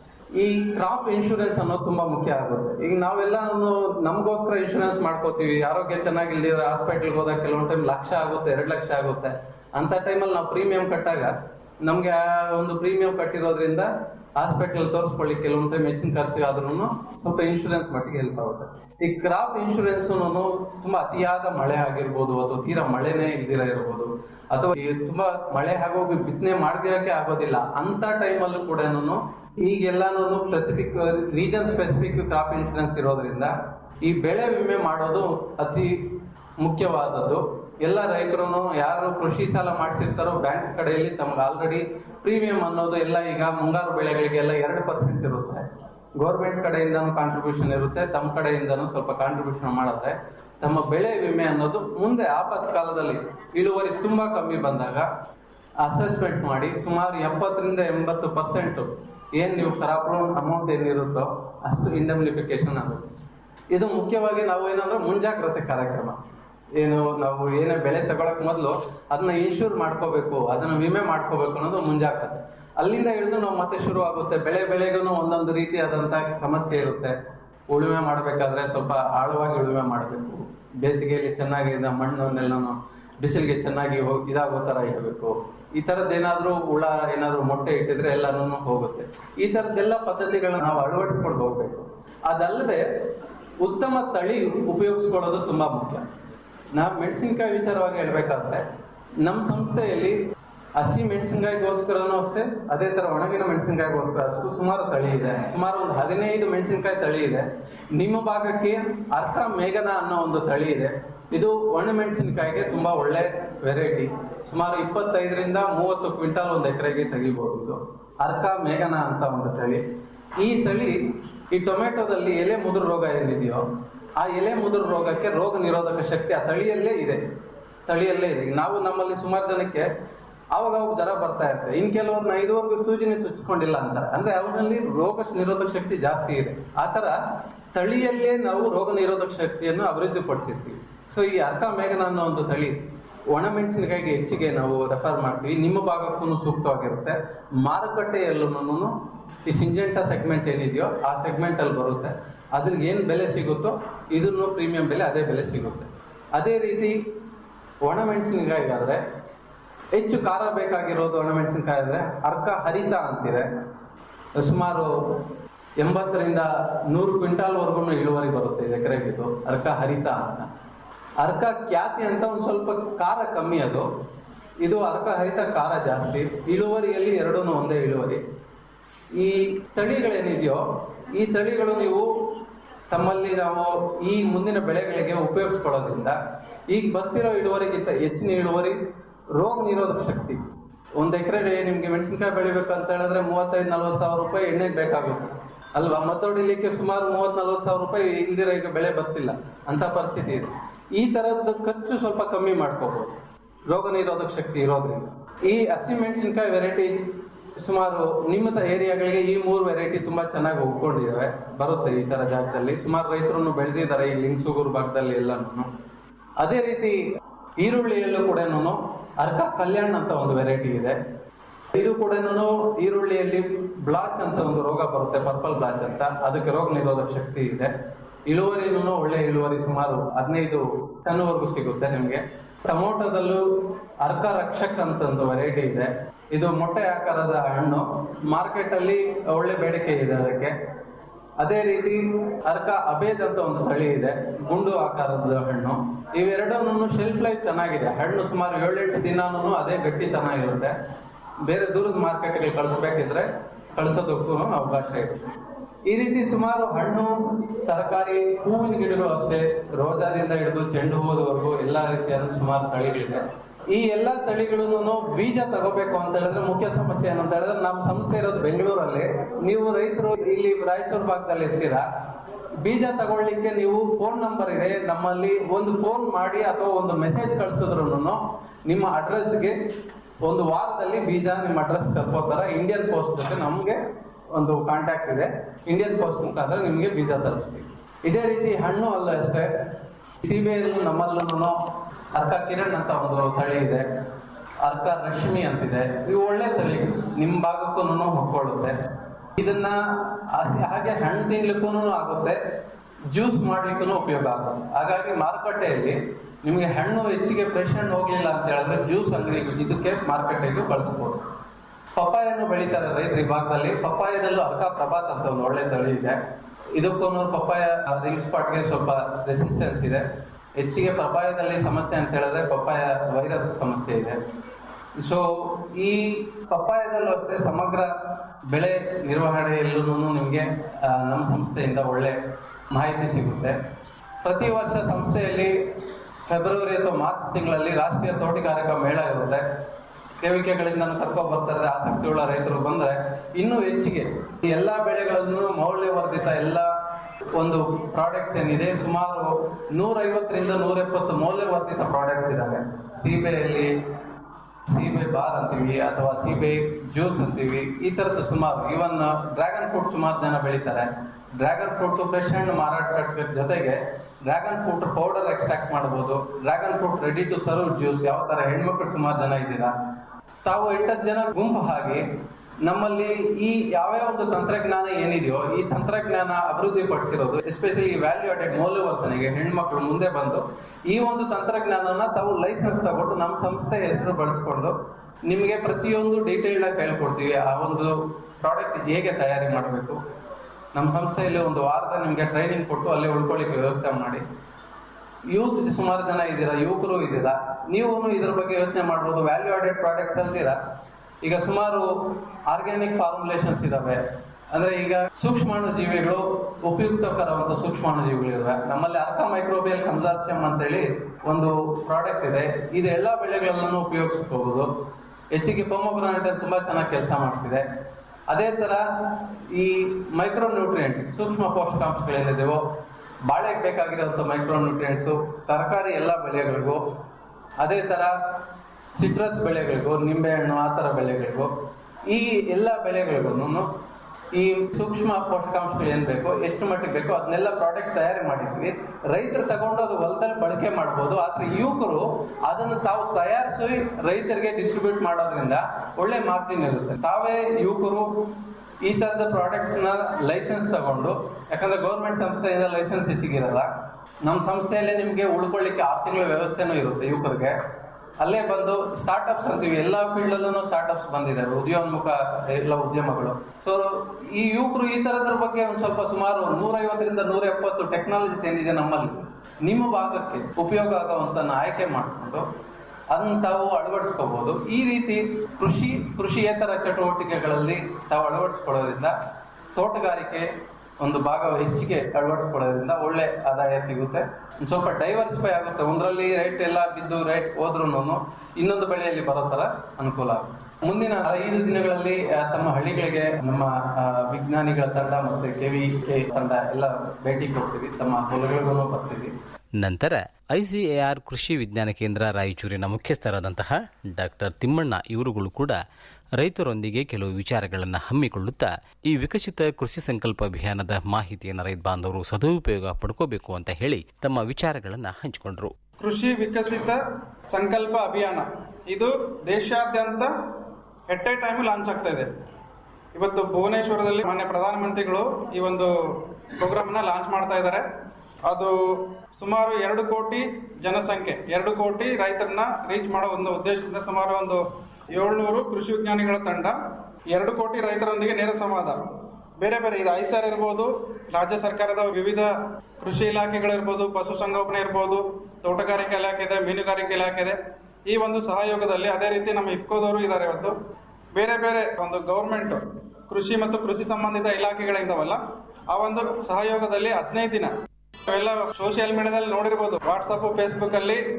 ಈ ಕ್ರಾಪ್ ಇನ್ಶೂರೆನ್ಸ್ ಅನ್ನೋದು ತುಂಬಾ ಮುಖ್ಯ ಆಗುತ್ತೆ ಈಗ ನಾವೆಲ್ಲ ನಮಗೋಸ್ಕರ ಇನ್ಶೂರೆನ್ಸ್ ಮಾಡ್ಕೋತೀವಿ ಆರೋಗ್ಯ ಚೆನ್ನಾಗಿಲ್ದಿದ್ರೆ ಹಾಸ್ಪಿಟಲ್ಗೆ ಹೋದಾಗ ಕೆಲವೊಂದು ಟೈಮ್ ಲಕ್ಷ ಆಗುತ್ತೆ ಎರಡು ಲಕ್ಷ ಆಗುತ್ತೆ ಅಂತ ಟೈಮಲ್ಲಿ ನಾವು ಪ್ರೀಮಿಯಂ ಕಟ್ಟಾಗ ನಮ್ಗೆ ಆ ಒಂದು ಪ್ರೀಮಿಯಂ ಕಟ್ಟಿರೋದ್ರಿಂದ ಹಾಸ್ಪಿಟಲ್ ತೋರಿಸ್ಕೊಳ್ಳಿ ಕೆಲವೊಂದು ಟೈಮ್ ಹೆಚ್ಚಿನ ಖರ್ಚು ಆದ್ರೂ ಸ್ವಲ್ಪ ಇನ್ಶೂರೆನ್ಸ್ ಮಟ್ಟಿಗೆ ಹೆಲ್ಪ್ ಆಗುತ್ತೆ ಈ ಕ್ರಾಪ್ ಇನ್ಶೂರೆನ್ಸ್ ತುಂಬಾ ಅತಿಯಾದ ಮಳೆ ಆಗಿರ್ಬೋದು ಅಥವಾ ತೀರಾ ಮಳೆನೇ ಇಲ್ದಿರ ಇರ್ಬೋದು ಅಥವಾ ಈ ತುಂಬಾ ಮಳೆ ಆಗೋಗಿ ಬಿತ್ತನೆ ಮಾಡ್ದಿರಕ್ಕೆ ಆಗೋದಿಲ್ಲ ಅಂತ ಟೈಮಲ್ಲೂ ಕೂಡ ಈಗೆಲ್ಲಾನು specific region specific crop insurance ಇರೋದ್ರಿಂದ ಈ ಬೆಳೆ ವಿಮೆ ಮಾಡೋದು ಅತಿ ಮುಖ್ಯವಾದದ್ದು ಎಲ್ಲ ರೈತರು ಯಾರು ಕೃಷಿ ಸಾಲ ಮಾಡಿಸಿರ್ತಾರೋ ಬ್ಯಾಂಕ್ ಕಡೆಯಲ್ಲಿ ತಮ್ಗೆ ಆಲ್ರೆಡಿ ಪ್ರೀಮಿಯಂ ಅನ್ನೋದು ಎಲ್ಲ ಈಗ ಮುಂಗಾರು ಬೆಳೆಗಳಿಗೆಲ್ಲ ಎರಡು ಪರ್ಸೆಂಟ್ ಇರುತ್ತೆ ಗೌರ್ಮೆಂಟ್ ಕಡೆಯಿಂದನೂ ಕಾಂಟ್ರಿಬ್ಯೂಷನ್ ಇರುತ್ತೆ ತಮ್ಮ ಕಡೆಯಿಂದನೂ ಸ್ವಲ್ಪ ಕಾಂಟ್ರಿಬ್ಯೂಷನ್ ಮಾಡಿದ್ರೆ ತಮ್ಮ ಬೆಳೆ ವಿಮೆ ಅನ್ನೋದು ಮುಂದೆ ಆಪತ್ ಕಾಲದಲ್ಲಿ ಇಳುವರಿ ತುಂಬಾ ಕಮ್ಮಿ ಬಂದಾಗ ಅಸೆಸ್ಮೆಂಟ್ ಮಾಡಿ ಸುಮಾರು ಎಪ್ಪತ್ತರಿಂದ ಎಂಬತ್ತು ಪರ್ಸೆಂಟ್ ಏನ್ ನೀವು ಕ್ರಾಪ್ ಲೋನ್ ಅಮೌಂಟ್ ಏನಿರುತ್ತೋ ಅಷ್ಟು ಇಂಡಮ್ನಿಫಿಕೇಶನ್ ಆಗುತ್ತೆ ಇದು ಮುಖ್ಯವಾಗಿ ನಾವು ಏನಂದ್ರೆ ಮುಂಜಾಗ್ರತೆ ಕಾರ್ಯಕ್ರಮ ಏನು ನಾವು ಏನೇ ಬೆಳೆ ತಗೊಳಕ್ ಮೊದಲು ಅದನ್ನ ಇನ್ಶೂರ್ ಮಾಡ್ಕೋಬೇಕು ಅದನ್ನ ವಿಮೆ ಮಾಡ್ಕೋಬೇಕು ಅನ್ನೋದು ಮುಂಜಾಗ್ರತೆ ಅಲ್ಲಿಂದ ಹಿಡಿದು ನಾವು ಮತ್ತೆ ಶುರು ಆಗುತ್ತೆ ಬೆಳೆ ಬೆಳೆಗೂ ಒಂದೊಂದು ರೀತಿಯಾದಂತ ಸಮಸ್ಯೆ ಇರುತ್ತೆ ಉಳುಮೆ ಮಾಡ್ಬೇಕಾದ್ರೆ ಸ್ವಲ್ಪ ಆಳವಾಗಿ ಉಳುಮೆ ಮಾಡಬೇಕು ಬೇಸಿಗೆಯಲ್ಲಿ ಚೆನ್ನಾಗಿ ಇದ್ದ ಮಣ್ಣನ್ನೆಲ್ಲನು ಬಿಸಿಲಿಗೆ ಚೆನ್ನಾಗಿ ಹೋಗ್- ಇದಾಗೋ ತರ ಇಡಬೇಕು ಈ ತರದ್ ಏನಾದ್ರೂ ಹುಳ ಏನಾದ್ರೂ ಮೊಟ್ಟೆ ಇಟ್ಟಿದ್ರೆ ಎಲ್ಲಾನು ಹೋಗುತ್ತೆ ಈ ತರದ್ದೆಲ್ಲ ಪದ್ಧತಿಗಳನ್ನ ನಾವು ಅಳವಡಿಸ್ಕೊಂಡು ಹೋಗ್ಬೇಕು ಅದಲ್ಲದೆ ಉತ್ತಮ ತಳಿ ಉಪಯೋಗಿಸ್ಕೊಳ್ಳೋದು ತುಂಬಾ ಮುಖ್ಯ ನಾವು ಮೆಣಸಿನ್ಕಾಯಿ ವಿಚಾರವಾಗಿ ಹೇಳ್ಬೇಕಾದ್ರೆ ನಮ್ಮ ಸಂಸ್ಥೆಯಲ್ಲಿ ಹಸಿ ಮೆಣಸಿನ್ಕಾಯಿಗೋಸ್ಕರನೂ ಅಷ್ಟೇ ಅದೇ ತರ ಒಣಗಿನ ಮೆಣಸಿನ್ಕಾಯಿಗೋಸ್ಕರ ಅಷ್ಟು ಸುಮಾರು ತಳಿ ಇದೆ ಸುಮಾರು ಒಂದು ಹದಿನೈದು ಮೆಣಸಿನ್ಕಾಯಿ ತಳಿ ಇದೆ ನಿಮ್ಮ ಭಾಗಕ್ಕೆ ಅರ್ಕ ಮೇಘನ ಅನ್ನೋ ಒಂದು ತಳಿ ಇದೆ ಇದು ಒಣ ಮೆಣಸಿನಕಾಯಿಗೆ ತುಂಬಾ ಒಳ್ಳೆ ವೆರೈಟಿ ಸುಮಾರು ಇಪ್ಪತ್ತೈದರಿಂದ ಮೂವತ್ತು ಕ್ವಿಂಟಾಲ್ ಒಂದು ಎಕರೆಗೆ ತೆಗಿಬಹುದು ಇದು ಅರ್ಕ ಮೇಘನ ಅಂತ ಒಂದು ತಳಿ ಈ ತಳಿ ಈ ಟೊಮೆಟೊದಲ್ಲಿ ಎಲೆ ಮುದುರು ರೋಗ ಏನಿದೆಯೋ ಆ ಎಲೆ ಮುದುರು ರೋಗಕ್ಕೆ ರೋಗ ನಿರೋಧಕ ಶಕ್ತಿ ಆ ತಳಿಯಲ್ಲೇ ಇದೆ ತಳಿಯಲ್ಲೇ ಇದೆ ಈಗ ನಾವು ನಮ್ಮಲ್ಲಿ ಸುಮಾರು ಜನಕ್ಕೆ ಅವಾಗ ಅವಾಗ ಜ್ವರ ಬರ್ತಾ ಇರುತ್ತೆ ಇನ್ ಕೆಲವ್ರನ್ನ ಇದುವರೆಗೂ ಸೂಜಿನಿ ಸುಚ್ಕೊಂಡಿಲ್ಲ ಅಂತಾರೆ ಅಂದ್ರೆ ಅವನಲ್ಲಿ ರೋಗ ನಿರೋಧಕ ಶಕ್ತಿ ಜಾಸ್ತಿ ಇದೆ ಆ ತರ ತಳಿಯಲ್ಲೇ ನಾವು ರೋಗ ನಿರೋಧಕ ಶಕ್ತಿಯನ್ನು ಅಭಿವೃದ್ಧಿ ಪಡಿಸಿರ್ತೀವಿ ಸೊ ಈ ಅರ್ಕ ಮೇಘನ ಅನ್ನೋ ಒಂದು ತಳಿ ಒಣ ಮೆಣಸಿನಕಾಯಿಗೆ ಹೆಚ್ಚಿಗೆ ನಾವು ರೆಫರ್ ಮಾಡ್ತೀವಿ ನಿಮ್ಮ ಭಾಗಕ್ಕೂ ಸೂಕ್ತವಾಗಿರುತ್ತೆ ಮಾರುಕಟ್ಟೆಯಲ್ಲೂ ಈ ಸಿಂಜೆಂಟಾ ಸೆಗ್ಮೆಂಟ್ ಏನಿದೆಯೋ ಆ ಸೆಗ್ಮೆಂಟ್ ಅಲ್ಲಿ ಬರುತ್ತೆ ಅದ್ರಿಗೆ ಏನ್ ಬೆಲೆ ಸಿಗುತ್ತೋ ಇದನ್ನು ಪ್ರೀಮಿಯಂ ಬೆಲೆ ಅದೇ ಬೆಲೆ ಸಿಗುತ್ತೆ ಅದೇ ರೀತಿ ಒಣ ಮೆಣಸಿನಕಾಯಿಗಾದ್ರೆ ಹೆಚ್ಚು ಖಾರ ಬೇಕಾಗಿರೋದು ಒಣಮೆಣಸಿನಕಾಯಿ ಅಂದ್ರೆ ಅರ್ಕ ಹರಿತ ಅಂತಿದೆ ಸುಮಾರು ಎಂಬತ್ತರಿಂದ ನೂರು ಕ್ವಿಂಟಾಲ್ ವರ್ಗು ಇಳುವರಿ ಬರುತ್ತೆ ಇದು ಎಕರೆಗೆ ಇದು ಅರ್ಕ ಹರಿತ ಅಂತ ಅರ್ಕ ಖ್ಯಾತಿ ಅಂತ ಒಂದು ಸ್ವಲ್ಪ ಖಾರ ಕಮ್ಮಿ ಅದು ಇದು ಅರ್ಕ ಹರಿತ ಖಾರ ಜಾಸ್ತಿ ಇಳುವರಿಯಲ್ಲಿ ಎರಡೂ ಒಂದೇ ಇಳುವರಿ ಈ ತಳಿಗಳೇನಿದೆಯೋ ಈ ತಳಿಗಳು ನೀವು ತಮ್ಮಲ್ಲಿ ನಾವು ಈ ಮುಂದಿನ ಬೆಳೆಗಳಿಗೆ ಉಪಯೋಗಿಸ್ಕೊಳ್ಳೋದ್ರಿಂದ ಈಗ ಬರ್ತಿರೋ ಇಳುವರಿಗಿಂತ ಹೆಚ್ಚಿನ ಇಳುವರಿ ರೋಗ ನಿರೋಧಕ ಶಕ್ತಿ ಒಂದ್ ಎಕರೆಗೆ ನಿಮ್ಗೆ ಮೆಣಸಿನಕಾಯಿ ಬೆಳಿಬೇಕಂತ ಹೇಳಿದ್ರೆ ಮೂವತ್ತೈದು ನಲ್ವತ್ತು ಸಾವಿರ ರೂಪಾಯಿ ಎಣ್ಣೆ ಬೇಕಾಗುತ್ತೆ ಅಲ್ವಾ ಮತ್ತೊಡಿಲಿಕ್ಕೆ ಸುಮಾರು ಮೂವತ್ ನಲ್ವತ್ತು ಸಾವಿರ ರೂಪಾಯಿ ಇಲ್ದಿರ ಈಗ ಬೆಳೆ ಬರ್ತಿಲ್ಲ ಅಂತ ಪರಿಸ್ಥಿತಿ ಇದೆ ಈ ತರದ್ದು ಖರ್ಚು ಸ್ವಲ್ಪ ಕಮ್ಮಿ ಮಾಡ್ಕೋಬಹುದು ರೋಗ ನಿರೋಧಕ ಶಕ್ತಿ ಇರೋದ್ರಿಂದ ಈ ಹಸಿ ಮೆಣಸಿನಕಾಯಿ ವೆರೈಟಿ ಸುಮಾರು ನಿಮ್ಮ ಏರಿಯಾಗಳಿಗೆ ಈ ಮೂರು ವೆರೈಟಿ ತುಂಬಾ ಚೆನ್ನಾಗಿ ಒಗ್ಕೊಂಡಿದ್ದಾವೆ ಬರುತ್ತೆ ಈ ತರ ಜಾಗದಲ್ಲಿ ಸುಮಾರು ರೈತರನ್ನು ಬೆಳೆದಿದ್ದಾರೆ ಈ ಲಿಂಗ್ಸೂಗೂರು ಭಾಗದಲ್ಲಿ ಎಲ್ಲಾನು ಅದೇ ರೀತಿ ಈರುಳ್ಳಿಯಲ್ಲೂ ಕೂಡ ಅರ್ಕ ಕಲ್ಯಾಣ್ ಅಂತ ಒಂದು ವೆರೈಟಿ ಇದೆ ಇದು ಕೂಡ ಈರುಳ್ಳಿಯಲ್ಲಿ ಬ್ಲಾಚ್ ಅಂತ ಒಂದು ರೋಗ ಬರುತ್ತೆ ಪರ್ಪಲ್ ಬ್ಲಾಚ್ ಅಂತ ಅದಕ್ಕೆ ರೋಗ ನಿರೋಧಕ ಶಕ್ತಿ ಇದೆ ಇಳುವರಿನೂ ಒಳ್ಳೆ ಇಳುವರಿ ಸುಮಾರು ಹದಿನೈದು ಟನ್ವರೆಗೂ ಸಿಗುತ್ತೆ ನಿಮ್ಗೆ ಟೊಮೊಟೊದಲ್ಲೂ ಅರ್ಕ ರಕ್ಷಕ್ ಅಂತ ಒಂದು ವೆರೈಟಿ ಇದೆ ಇದು ಮೊಟ್ಟೆ ಆಕಾರದ ಹಣ್ಣು ಮಾರ್ಕೆಟ್ ಅಲ್ಲಿ ಒಳ್ಳೆ ಬೇಡಿಕೆ ಇದೆ ಅದಕ್ಕೆ ಅದೇ ರೀತಿ ಅರ್ಕ ಅಬೇದ್ ಅಂತ ಒಂದು ತಳಿ ಇದೆ ಗುಂಡು ಆಕಾರದ ಹಣ್ಣು ಇವೆರಡನ್ನೂ ಶೆಲ್ಫ್ ಲೈಫ್ ಚೆನ್ನಾಗಿದೆ ಹಣ್ಣು ಸುಮಾರು ಏಳೆಂಟು ದಿನಾನು ಅದೇ ಗಟ್ಟಿತನ ಇರುತ್ತೆ ಬೇರೆ ದೂರದ ಮಾರ್ಕೆಟ್ಗೆ ಕಳಿಸ್ಬೇಕಿದ್ರೆ ಕಳಿಸೋದಕ್ಕೂ ಅವಕಾಶ ಇದೆ ಈ ರೀತಿ ಸುಮಾರು ಹಣ್ಣು ತರಕಾರಿ ಹೂವಿನ ಗಿಡಗಳು ಅಷ್ಟೇ ರೋಜಾದಿಂದ ಹಿಡಿದು ಚೆಂಡು ಹೂವದವರೆಗೂ ಎಲ್ಲಾ ರೀತಿಯಾದ ಸುಮಾರು ತಳಿಗಳಿದೆ ಈ ಎಲ್ಲಾ ತಳಿಗಳನ್ನು ಬೀಜ ತಗೋಬೇಕು ಅಂತ ಹೇಳಿದ್ರೆ ಮುಖ್ಯ ಸಮಸ್ಯೆ ಏನು ಅಂತ ಹೇಳಿದ್ರೆ ನಮ್ಮ ಸಂಸ್ಥೆ ಇರೋದು ಬೆಂಗಳೂರಲ್ಲಿ ನೀವು ರೈತರು ಇಲ್ಲಿ ರಾಯಚೂರು ಭಾಗದಲ್ಲಿ ಇರ್ತೀರಾ ಬೀಜ ತಗೊಳ್ಳಿಕ್ಕೆ ನೀವು ಫೋನ್ ನಂಬರ್ ಇದೆ ನಮ್ಮಲ್ಲಿ ಒಂದು ಫೋನ್ ಮಾಡಿ ಅಥವಾ ಒಂದು ಮೆಸೇಜ್ ಕಳಿಸಿದ್ರು ನಿಮ್ಮ ಅಡ್ರೆಸ್ಗೆ ಒಂದು ವಾರದಲ್ಲಿ ಬೀಜ ನಿಮ್ಮ ಅಡ್ರೆಸ್ ತಲುಪೋ ತರ ಇಂಡಿಯನ್ ಪೋಸ್ಟ್ ಜೊತೆ ನಮಗೆ ಒಂದು ಕಾಂಟ್ಯಾಕ್ಟ್ ಇದೆ ಇಂಡಿಯನ್ ಪೋಸ್ಟ್ ಮುಖಾಂತರ ನಿಮಗೆ ಬೀಜ ತಲುಪಿಸ್ತೀವಿ ಇದೇ ರೀತಿ ಹಣ್ಣು ಅಲ್ಲ ಅಷ್ಟೇ ಸೀಬೆಯಲ್ಲಿ ನಮ್ಮಲ್ಲೂ ಅರ್ಕ ಕಿರಣ್ ಅಂತ ಒಂದು ತಳಿ ಇದೆ ಅರ್ಕ ರಶ್ಮಿ ಅಂತಿದೆ ಇವು ಒಳ್ಳೆ ತಳಿ ನಿಮ್ಮ ಭಾಗಕ್ಕೂ ಹೊಕ್ಕೊಳ್ಳುತ್ತೆ ಇದನ್ನ ಹಸಿ- ಹಾಗೆ ಹಣ್ಣು ತಿನ್ಲಿಕ್ಕೂ ಆಗುತ್ತೆ ಜ್ಯೂಸ್ ಮಾಡ್ಲಿಕ್ಕೂ ಉಪಯೋಗ ಆಗುತ್ತೆ ಹಾಗಾಗಿ ಮಾರುಕಟ್ಟೆಯಲ್ಲಿ ನಿಮಗೆ ಹಣ್ಣು ಹೆಚ್ಚಿಗೆ ಫ್ರೆಶ್ ಹಣ್ಣು ಹೋಗ್ಲಿಲ್ಲ ಅಂತ ಹೇಳಿದ್ರೆ ಜ್ಯೂಸ್ ಅಂಗಡಿ ಇದಕ್ಕೆ ಮಾರುಕಟ್ಟೆಗೆ ಬಳಸಬಹುದು ಪಪ್ಪಾಯನ್ನು ಬೆಳೀತಾರೆ ರೈತರ ಈ ಭಾಗದಲ್ಲಿ ಪಪ್ಪಾಯದಲ್ಲೂ ಅರ್ಕ ಪ್ರಭಾತ್ ಅಂತ ಒಂದು ಒಳ್ಳೆ ತಳಿ ಇದೆ ಇದಕ್ಕೂ ಪಪ್ಪಾಯ ರಿಂಗ್ ಸ್ಪಾಟ್ಗೆ ಸ್ವಲ್ಪ ರೆಸಿಸ್ಟೆನ್ಸ್ ಇದೆ ಹೆಚ್ಚಿಗೆ ಪಪ್ಪಾಯದಲ್ಲಿ ಸಮಸ್ಯೆ ಅಂತ ಹೇಳಿದ್ರೆ ಪಪ್ಪಾಯ ವೈರಸ್ ಸಮಸ್ಯೆ ಇದೆ ಸೊ ಈ ಪಪ್ಪಾಯದಲ್ಲೂ ಅಷ್ಟೇ ಸಮಗ್ರ ಬೆಳೆ ನಿರ್ವಹಣೆಯಲ್ಲೂ ನಿಮಗೆ ನಮ್ಮ ಸಂಸ್ಥೆಯಿಂದ ಒಳ್ಳೆ ಮಾಹಿತಿ ಸಿಗುತ್ತೆ ಪ್ರತಿ ವರ್ಷ ಸಂಸ್ಥೆಯಲ್ಲಿ ಫೆಬ್ರವರಿ ಅಥವಾ ಮಾರ್ಚ್ ತಿಂಗಳಲ್ಲಿ ರಾಷ್ಟ್ರೀಯ ತೋಟಗಾರಿಕಾ ಮೇಳ ಇರುತ್ತೆ ಕೇವಿಕೆಗಳಿಂದ ಕರ್ಕೊ ಬರ್ತಾರೆ ಆಸಕ್ತಿ ಉಳ್ಳ ರೈತರು ಬಂದ್ರೆ ಇನ್ನೂ ಹೆಚ್ಚಿಗೆ ಈ ಎಲ್ಲಾ ಬೆಳೆಗಳನ್ನು ಮೌಲ್ಯವರ್ಧಿತ ಎಲ್ಲ ಒಂದು ಪ್ರಾಡಕ್ಟ್ಸ್ ಏನಿದೆ ಸುಮಾರು ನೂರೈವತ್ತರಿಂದ ನೂರ ಎಪ್ಪತ್ತು ಮೌಲ್ಯವರ್ಧಿತ ಪ್ರಾಡಕ್ಟ್ಸ್ ಇದಾವೆ ಸೀಬೆಯಲ್ಲಿ ಸೀಬೆ ಬಾರ್ ಅಂತೀವಿ ಅಥವಾ ಸೀಬೆ ಜ್ಯೂಸ್ ಅಂತೀವಿ ಈ ತರದ್ದು ಸುಮಾರು ಇವನ್ ಡ್ರ್ಯಾಗನ್ ಫ್ರೂಟ್ ಸುಮಾರು ಜನ ಬೆಳೀತಾರೆ ಡ್ರ್ಯಾಗನ್ ಫ್ರೂಟ್ ಫ್ರೆಶ್ ಹಣ್ಣು ಮಾರಾಟ ಜೊತೆಗೆ ಡ್ರ್ಯಾಗನ್ ಫ್ರೂಟ್ ಪೌಡರ್ ಎಕ್ಸ್ಟ್ರಾಕ್ಟ್ ಮಾಡಬಹುದು dragon fruit ready to serve juice ಯಾವ ತರ ಹೆಣ್ಮಕ್ಳು ಸುಮಾರು ಜನ ಇದ್ದೀರಾ ತಾವು ಎಂಟತ್ತು ಜನ ಗುಂಪು ಹಾಗೆ ನಮ್ಮಲ್ಲಿ ಈ ಯಾವ್ಯಾವ ಒಂದು ತಂತ್ರಜ್ಞಾನ ಏನಿದೆಯೋ ಈ ತಂತ್ರಜ್ಞಾನ ಅಭಿವೃದ್ಧಿ ಪಡಿಸಿರೋದು ಎಸ್ಪೆಷಲಿ ವ್ಯಾಲ್ಯೂ ಅಡೆಡ್ ಮೌಲ್ಯವರ್ಧನೆಗೆ ಹೆಣ್ಮಕ್ಳು ಮುಂದೆ ಬಂದು ಈ ಒಂದು ತಂತ್ರಜ್ಞಾನನ ತಾವು ಲೈಸೆನ್ಸ್ ತಗೊಂಡು ನಮ್ಮ ಸಂಸ್ಥೆ ಹೆಸರು ಬಳಸ್ಕೊಂಡು ನಿಮಗೆ ಪ್ರತಿಯೊಂದು ಡೀಟೇಲ್ ಆಗಿ ಹೇಳ್ಕೊಡ್ತೀವಿ ಆ ಒಂದು ಪ್ರಾಡಕ್ಟ್ ಹೇಗೆ ತಯಾರಿ ಮಾಡಬೇಕು ನಮ್ಮ ಸಂಸ್ಥೆಯಲ್ಲಿ ಒಂದು ವಾರದ ನಿಮಗೆ ಟ್ರೈನಿಂಗ್ ಕೊಟ್ಟು ಅಲ್ಲೇ ಉಳ್ಕೊಳ್ಳಿಕ್ಕೆ ವ್ಯವಸ್ಥೆ ಮಾಡಿ ಯೂತ್ ಸುಮಾರು ಜನ ಇದ್ದೀರಾ ಯುವಕರು ಇದ್ದೀರಾ ನೀವು ಇದ್ರ ಬಗ್ಗೆ ಯೋಚನೆ ಮಾಡ್ಬೋದು ವ್ಯಾಲ್ಯೂ ಆಡೆಡ್ ಪ್ರಾಡಕ್ಟ್ಸ್ ಅಂತೀರಾ ಈಗ ಸುಮಾರು ಆರ್ಗ್ಯಾನಿಕ್ ಫಾರ್ಮುಲೇಷನ್ಸ್ ಇದಾವೆ ಅಂದ್ರೆ ಈಗ ಸೂಕ್ಷ್ಮಾಣು ಜೀವಿಗಳು ಉಪಯುಕ್ತಕರವಂತ ಸೂಕ್ಷ್ಮಾಣು ಜೀವಿಗಳಿವೆ ನಮ್ಮಲ್ಲಿ ಅರ್ಕ ಮೈಕ್ರೋಬಿಯಲ್ ಕನ್ಸಾರ್ಷಿಯಂ ಅಂತೇಳಿ ಒಂದು ಪ್ರಾಡಕ್ಟ್ ಇದೆ ಇದು ಎಲ್ಲಾ ಬೆಳೆಗಳನ್ನು ಉಪಯೋಗಿಸಬಹುದು ಹೆಚ್ಚಿಗೆ ಪೊಮೊಗ್ರಾನೇಟ್ ಅಲ್ಲಿ ತುಂಬಾ ಚೆನ್ನಾಗಿ ಕೆಲಸ ಮಾಡ್ತಿದೆ ಅದೇ ತರ ಈ ಮೈಕ್ರೋ ನ್ಯೂಟ್ರಿಯೆಂಟ್ಸ್ ಸೂಕ್ಷ್ಮ ಪೋಷಕಾಂಶಗಳೇನಿದೆಯೋ ಬಾಳೆಗೆ ಬೇಕಾಗಿರುವಂತ ಮೈಕ್ರೋ ನ್ಯೂಟ್ರಿಯೆಂಟ್ಸು ತರಕಾರಿ ಎಲ್ಲ ಬೆಳೆಗಳಿಗೂ ಅದೇ ತರ ಸಿಟ್ರಸ್ ಬೆಳೆಗಳಿಗೂ ನಿಂಬೆಹಣ್ಣು ಆ ಥರ ಬೆಳೆಗಳಿಗೂ ಈ ಎಲ್ಲ ಬೆಳೆಗಳಿಗೂ ಈ ಸೂಕ್ಷ್ಮ ಪೋಷಕಾಂಶಗಳು ಏನ್ ಬೇಕೋ ಎಷ್ಟು ಮಟ್ಟಿಗೆ ಬೇಕೋ ಅದನ್ನೆಲ್ಲ ಪ್ರಾಡಕ್ಟ್ ತಯಾರಿ ಮಾಡಿದ್ವಿ ರೈತರು ತಗೊಂಡು ಅದು ಹೊಲದಲ್ಲಿ ಬಳಕೆ ಮಾಡ್ಬೋದು ಆದ್ರೆ ಯುವಕರು ಅದನ್ನು ತಾವು ತಯಾರಿಸಿ ರೈತರಿಗೆ ಡಿಸ್ಟ್ರಿಬ್ಯೂಟ್ ಮಾಡೋದ್ರಿಂದ ಒಳ್ಳೆ ಮಾರ್ಜಿನ್ ಇರುತ್ತೆ ತಾವೇ ಯುವಕರು ಈ ತರದ ಪ್ರಾಡಕ್ಟ್ಸ್ ನ ಲೈಸೆನ್ಸ್ ತಗೊಂಡು ಯಾಕಂದ್ರೆ ಗೌರ್ಮೆಂಟ್ ಸಂಸ್ಥೆಯಿಂದ ಲೈಸೆನ್ಸ್ ಹೆಚ್ಚಿಗಿರಲ್ಲ ನಮ್ಮ ಸಂಸ್ಥೆಯಲ್ಲೇ ನಿಮಗೆ ಉಳ್ಕೊಳ್ಳಿಕ್ಕೆ ಆರು ತಿಂಗಳ ವ್ಯವಸ್ಥೆನೂ ಇರುತ್ತೆ ಯುವಕರಿಗೆ ಅಲ್ಲೇ ಬಂದು ಸ್ಟಾರ್ಟ್ಅಪ್ಸ್ ಅಂತೀವಿ ಎಲ್ಲಾ ಫೀಲ್ಡ್ ಅಲ್ಲೂ ಸ್ಟಾರ್ಟ್ಅಪ್ಸ್ ಬಂದಿದ್ದಾವೆ ಉದ್ಯೋನ್ಮುಖ ಎಲ್ಲ ಉದ್ಯಮಗಳು ಸೊ ಈ ಯುವಕರು ಈ ತರದ್ರ ಬಗ್ಗೆ ಒಂದ್ ಸ್ವಲ್ಪ ಸುಮಾರು ನೂರೈವತ್ತರಿಂದ ನೂರ ಎಪ್ಪತ್ತು ಟೆಕ್ನಾಲಜೀಸ್ ಏನಿದೆ ನಮ್ಮಲ್ಲಿ ನಿಮ್ಮ ಭಾಗಕ್ಕೆ ಉಪಯೋಗ ಆಗುವಂತ ಆಯ್ಕೆ ಮಾಡಿಕೊಂಡು ಅದನ್ನ ತಾವು ಅಳವಡಿಸ್ಕೋಬಹುದು ಈ ರೀತಿ ಕೃಷಿ ಕೃಷಿಯೇತರ ಚಟುವಟಿಕೆಗಳಲ್ಲಿ ತಾವು ಅಳವಡಿಸ್ಕೊಳ್ಳೋದ್ರಿಂದ ತೋಟಗಾರಿಕೆ ಒಂದು ಭಾಗ ಹೆಚ್ಚಿಗೆ ಅಳವಡಿಸ್ಕೊಳ್ಳೋದ್ರಿಂದ ಒಳ್ಳೆ ಆದಾಯ ಸಿಗುತ್ತೆ ಒಂದ್ ಸ್ವಲ್ಪ ಡೈವರ್ಸಿಫೈ ಆಗುತ್ತೆ ಒಂದರಲ್ಲಿ ರೈಟ್ ಎಲ್ಲ ಬಿದ್ದು ರೈಟ್ ಹೋದ್ರೂ ಇನ್ನೊಂದು ಬೆಳೆಯಲ್ಲಿ ಬರೋ ತರ ಅನುಕೂಲ ಆಗುತ್ತೆ ಮುಂದಿನ ಐದು ದಿನಗಳಲ್ಲಿ ಆ, ತಮ್ಮ ಹಳ್ಳಿಗಳಿಗೆ ನಮ್ಮ ಆ, ವಿಜ್ಞಾನಿಗಳ ತಂಡ ಮತ್ತೆ ಕೆವಿ ತಂಡ ಎಲ್ಲ ಭೇಟಿ ಕೊಡ್ತೀವಿ ತಮ್ಮ ಹೊಲಗಳಿಗೂ ಬರ್ತೀವಿ ನಂತರ ಐಸಿಎಆರ್ ಕೃಷಿ ವಿಜ್ಞಾನ ಕೇಂದ್ರ ರಾಯಚೂರಿನ ಮುಖ್ಯಸ್ಥರಾದಂತಹ ಡಾಕ್ಟರ್ ತಿಮ್ಮಣ್ಣ ಇವರುಗಳು ಕೂಡ ರೈತರೊಂದಿಗೆ ಕೆಲವು ವಿಚಾರಗಳನ್ನು ಹಮ್ಮಿಕೊಳ್ಳುತ್ತಾ ಈ ವಿಕಸಿತ ಕೃಷಿ ಸಂಕಲ್ಪ ಅಭಿಯಾನದ ಮಾಹಿತಿಯನ್ನು ರೈತ ಬಾಂಧವರು ಸದುಪಯೋಗ ಪಡ್ಕೋಬೇಕು ಅಂತ ಹೇಳಿ ತಮ್ಮ ವಿಚಾರಗಳನ್ನು ಹಂಚಿಕೊಂಡ್ರು ಕೃಷಿ ವಿಕಸಿತ ಸಂಕಲ್ಪ ಅಭಿಯಾನ ಇದು ದೇಶಾದ್ಯಂತ ಎಟ್ ಎ ಟೈಮ್ ಲಾಂಚ್ ಆಗ್ತಾ ಇದೆ ಇವತ್ತು ಭುವನೇಶ್ವರದಲ್ಲಿ ಮಾನ್ಯ ಪ್ರಧಾನಮಂತ್ರಿಗಳು ಈ ಒಂದು ಪ್ರೋಗ್ರಾಮ್ ನ ಲಾಂಚ್ ಮಾಡ್ತಾ ಇದ್ದಾರೆ ಅದು ಸುಮಾರು ಎರಡು ಕೋಟಿ ಜನಸಂಖ್ಯೆ ಎರಡು ಕೋಟಿ ರೈತರನ್ನ ರೀಚ್ ಮಾಡೋ ಒಂದು ಉದ್ದೇಶದಿಂದ ಸುಮಾರು ಒಂದು ಏಳ್ನೂರು ಕೃಷಿ ವಿಜ್ಞಾನಿಗಳ ತಂಡ ಎರಡು ಕೋಟಿ ರೈತರೊಂದಿಗೆ ನೇರ ಸಂವಾದ ಬೇರೆ ಬೇರೆ ಇದು ಐಸರ್ ಇರ್ಬೋದು ರಾಜ್ಯ ಸರ್ಕಾರದ ವಿವಿಧ ಕೃಷಿ ಇಲಾಖೆಗಳಿರ್ಬೋದು ಪಶುಸಂಗೋಪನೆ ಇರ್ಬೋದು ತೋಟಗಾರಿಕೆ ಇಲಾಖೆ ಇದೆ ಮೀನುಗಾರಿಕೆ ಇಲಾಖೆ ಇದೆ ಈ ಒಂದು ಸಹಯೋಗದಲ್ಲಿ ಅದೇ ರೀತಿ ನಮ್ಮ ಇಫ್ಕೋದವರು ಇದ್ದಾರೆ ಇವತ್ತು ಬೇರೆ ಬೇರೆ ಒಂದು ಗೌರ್ಮೆಂಟ್ ಕೃಷಿ ಮತ್ತು ಕೃಷಿ ಸಂಬಂಧಿತ ಇಲಾಖೆಗಳಿಂದವಲ್ಲ ಆ ಒಂದು ಸಹಯೋಗದಲ್ಲಿ ಹದಿನೈದು ದಿನ ನಾವೆಲ್ಲ ಸೋಷಿಯಲ್ ಮೀಡಿಯಾದಲ್ಲಿ ನೋಡಿರ್ಬೋದು ವಾಟ್ಸಪ್ ಫೇಸ್ಬುಕ್ ಅಲ್ಲಿ